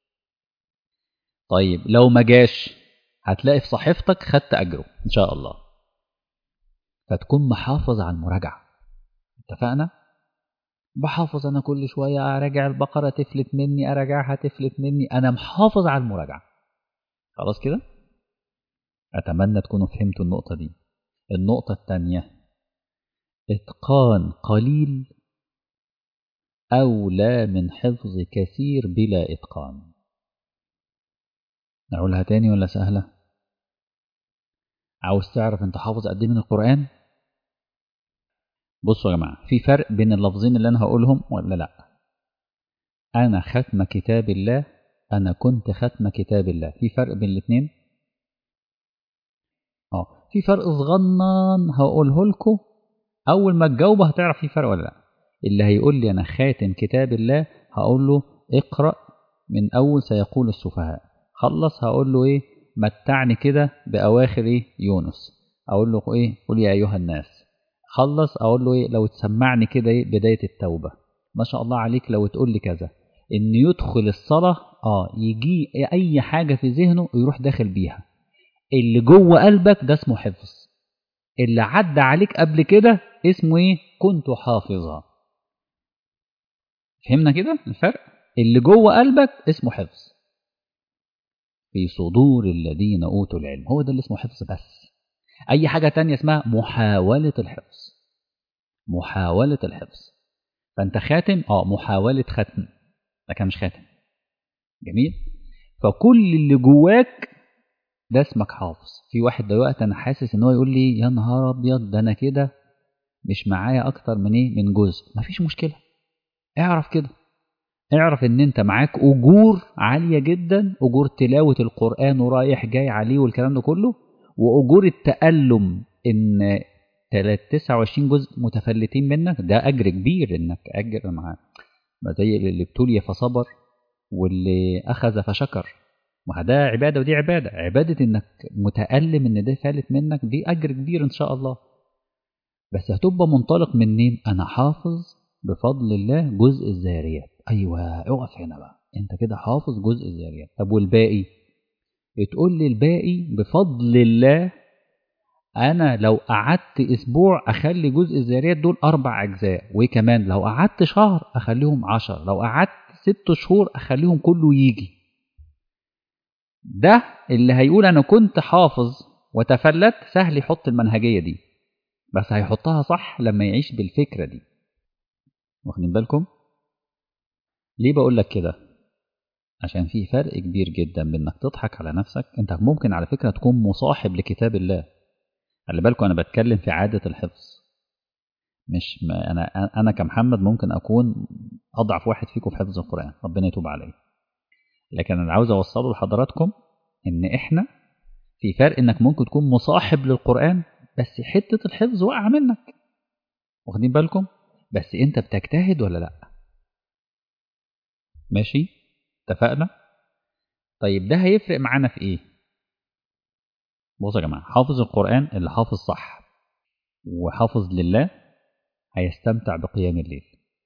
طيب لو ما جاش هتلاقي في صحيفتك خدت أجره إن شاء الله فتكون محافظ على المراجعة اتفقنا؟ بحافظ أنا كل شوية أراجع البقرة تفلت مني أراجعها تفلت مني أنا محافظ على المراجعة خلاص كده أتمنى تكونوا فهمتوا النقطة دي النقطة الثانية إتقان قليل أولى من حفظ كثير بلا إتقان نقولها تاني ولا سهلة عاوز تعرف انت حافظ قد ايه من القرآن بصوا يا جماعة في فرق بين اللفظين اللي أنا هقولهم ولا لأ أنا ختم كتاب الله أنا كنت ختم كتاب الله في فرق بين الاثنين اه في فرق صغنن هقوله لكم أول ما تجاوبه هتعرف في فرق ولا لأ اللي هيقول لي أنا خاتم كتاب الله هقول له اقرأ من أول سيقول السفهاء خلص هقول له إيه متعني كده بأواخر إيه يونس أقول له إيه قل يا أيها الناس خلص اقول له ايه لو تسمعني كده ايه بدايه التوبه ما شاء الله عليك لو تقول لي كذا ان يدخل الصلاه اه يجي اي حاجه في ذهنه يروح داخل بيها اللي جوه قلبك ده اسمه حفظ اللي عدى عليك قبل كده اسمه ايه كنت حافظا فهمنا كده الفرق اللي جوه قلبك اسمه حفظ في صدور الذين اوتوا العلم هو ده اللي اسمه حفظ بس اي حاجه تانية اسمها محاوله الحفظ محاوله الحفظ فانت خاتم اه محاوله ختم لكن مش خاتم جميل فكل اللي جواك ده اسمك حافظ في واحد دلوقتي انا حاسس ان هو يقول لي يا نهار ابيض ده انا كده مش معايا اكتر من ايه من جزء مفيش مشكله اعرف كده اعرف ان انت معاك اجور عاليه جدا اجور تلاوه القران ورايح جاي عليه والكلام ده كله واجور التالم ان 29 جزء متفلتين منك ده اجر كبير انك اجر مع زي اللي ابتلي فصبر واللي اخذ فشكر ما ده عباده ودي عباده عباده انك متالم ان ده فالت منك دي اجر كبير ان شاء الله بس هتبقى منطلق منين انا حافظ بفضل الله جزء الذاريات ايوه اقف هنا بقى انت كده حافظ جزء الذاريات طب والباقي تقول لي الباقي بفضل الله انا لو قعدت اسبوع اخلي جزء الذاريات دول اربع اجزاء وكمان لو قعدت شهر اخليهم عشر لو قعدت ست شهور اخليهم كله يجي ده اللي هيقول انا كنت حافظ وتفلت سهل يحط المنهجيه دي بس هيحطها صح لما يعيش بالفكره دي واخدين بالكم ليه بقول لك كده عشان في فرق كبير جدا بين انك تضحك على نفسك انت ممكن على فكره تكون مصاحب لكتاب الله خلي بالكم انا بتكلم في عاده الحفظ مش ما انا انا كمحمد ممكن اكون اضعف واحد فيكم في حفظ القران ربنا يتوب علي لكن انا عاوز اوصله لحضراتكم ان احنا في فرق انك ممكن تكون مصاحب للقران بس حته الحفظ واقعه منك واخدين بالكم بس انت بتجتهد ولا لا ماشي اتفقنا طيب ده هيفرق معانا في ايه بصوا يا جماعه حافظ القران اللي حافظ صح وحافظ لله هيستمتع بقيام الليل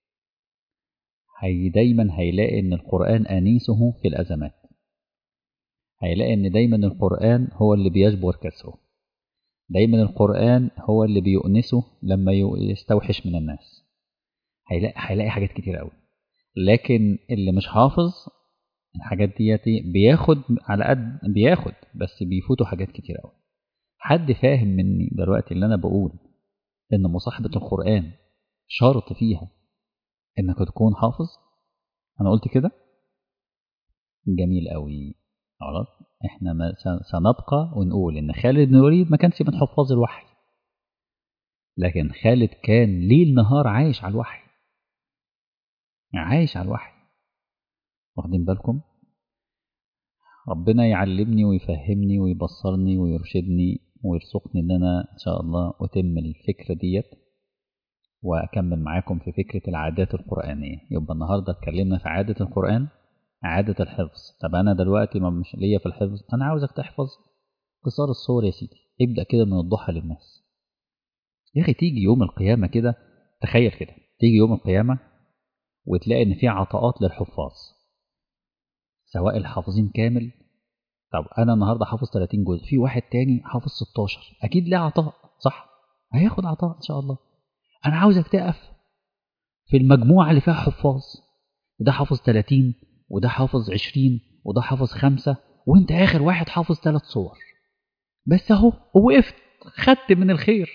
هي دايما هيلاقي ان القران انيسه في الازمات هيلاقي ان دايما القران هو اللي بيجبر كسره دايما القران هو اللي بيؤنسه لما يستوحش من الناس هيلاقي هيلاقي حاجات كتير قوي لكن اللي مش حافظ الحاجات ديت بياخد على قد بياخد بس بيفوتوا حاجات كتير قوي حد فاهم مني دلوقتي اللي انا بقول ان مصاحبه القران شرط فيها انك تكون حافظ انا قلت كده جميل قوي خلاص احنا ما سنبقى ونقول ان خالد بن الوليد ما كانش من حفاظ الوحي لكن خالد كان ليل نهار عايش على الوحي عايش على الوحي واخدين بالكم ربنا يعلمني ويفهمني ويبصرني ويرشدني ويرزقني ان انا ان شاء الله اتم الفكره ديت واكمل معاكم في فكره العادات القرانيه يبقى النهارده اتكلمنا في عاده القران عاده الحفظ طب انا دلوقتي ما مش ليا في الحفظ انا عاوزك تحفظ قصار الصور يا سيدي ابدا كده من الضحى للناس يا اخي تيجي يوم القيامه كده تخيل كده تيجي يوم القيامه وتلاقي ان في عطاءات للحفاظ سواء الحافظين كامل طب انا النهارده حافظ 30 جزء في واحد تاني حافظ 16 اكيد ليه عطاء صح هياخد عطاء ان شاء الله انا عاوزك تقف في المجموعه اللي فيها حفاظ ده حافظ 30 وده حافظ 20 وده حافظ خمسة وانت اخر واحد حافظ ثلاث صور بس اهو وقفت خدت من الخير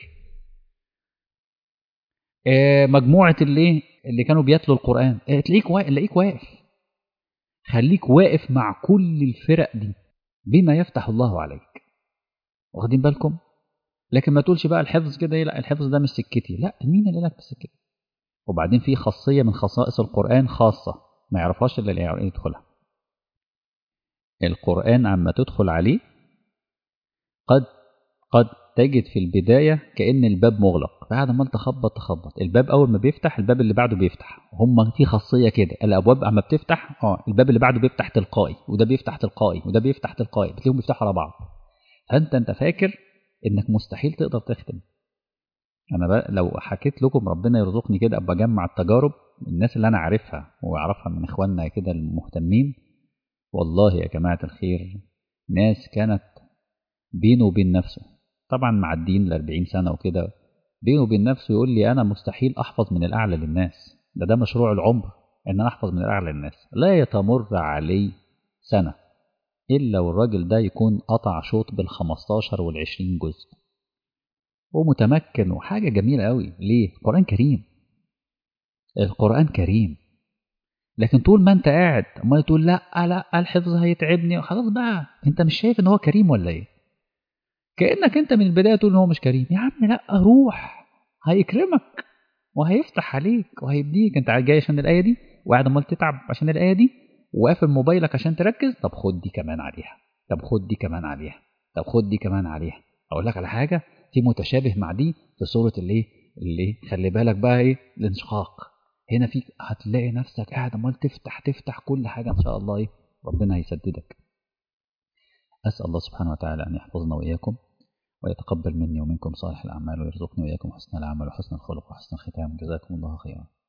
آه مجموعه اللي اللي كانوا بيتلوا القران آه تلاقيك واقف تلاقيك واقف خليك واقف مع كل الفرق دي بما يفتح الله عليك واخدين بالكم لكن ما تقولش بقى الحفظ كده لا الحفظ ده مش سكتي لا مين اللي لك سكتي وبعدين في خاصيه من خصائص القران خاصه ما يعرفهاش الا اللي يدخلها القران عما تدخل عليه قد قد تجد في البدايه كان الباب مغلق بعد ما تخبط تخبط الباب اول ما بيفتح الباب اللي بعده بيفتح هم في خاصيه كده الابواب اما بتفتح اه الباب اللي بعده بيفتح تلقائي وده بيفتح تلقائي وده بيفتح تلقائي بتلاقيهم بيفتحوا على بعض فانت انت فاكر انك مستحيل تقدر تختم انا بقى لو حكيت لكم ربنا يرزقني كده ابقى اجمع التجارب الناس اللي انا عارفها واعرفها من اخواننا كده المهتمين والله يا جماعه الخير ناس كانت بينه وبين نفسه طبعا معدين ال 40 سنه وكده بينه وبين نفسه يقول لي انا مستحيل احفظ من الاعلى للناس ده ده مشروع العمر ان انا احفظ من الاعلى للناس لا يتمر علي سنه الا والراجل ده يكون قطع شوط بال 15 وال 20 جزء ومتمكن وحاجه جميله قوي ليه القران كريم القران كريم لكن طول ما انت قاعد امال تقول لا لا الحفظ هيتعبني خلاص بقى انت مش شايف ان هو كريم ولا ايه كانك انت من البدايه تقول ان هو مش كريم يا عم لا روح هيكرمك وهيفتح عليك وهيديك انت جاي عشان الايه دي وقاعد امال تتعب عشان الايه دي وقافل موبايلك عشان تركز طب خد دي كمان عليها طب خد دي كمان عليها طب خد دي كمان عليها اقول لك على حاجه في متشابه مع دي في سوره الايه اللي خلي بالك بقى ايه الانشقاق هنا في هتلاقي نفسك قاعد امال تفتح تفتح كل حاجه ان شاء الله ايه ربنا هيسددك اسال الله سبحانه وتعالى ان يحفظنا واياكم ويتقبل مني ومنكم صالح الاعمال ويرزقني واياكم حسن العمل وحسن الخلق وحسن الختام جزاكم الله خيرا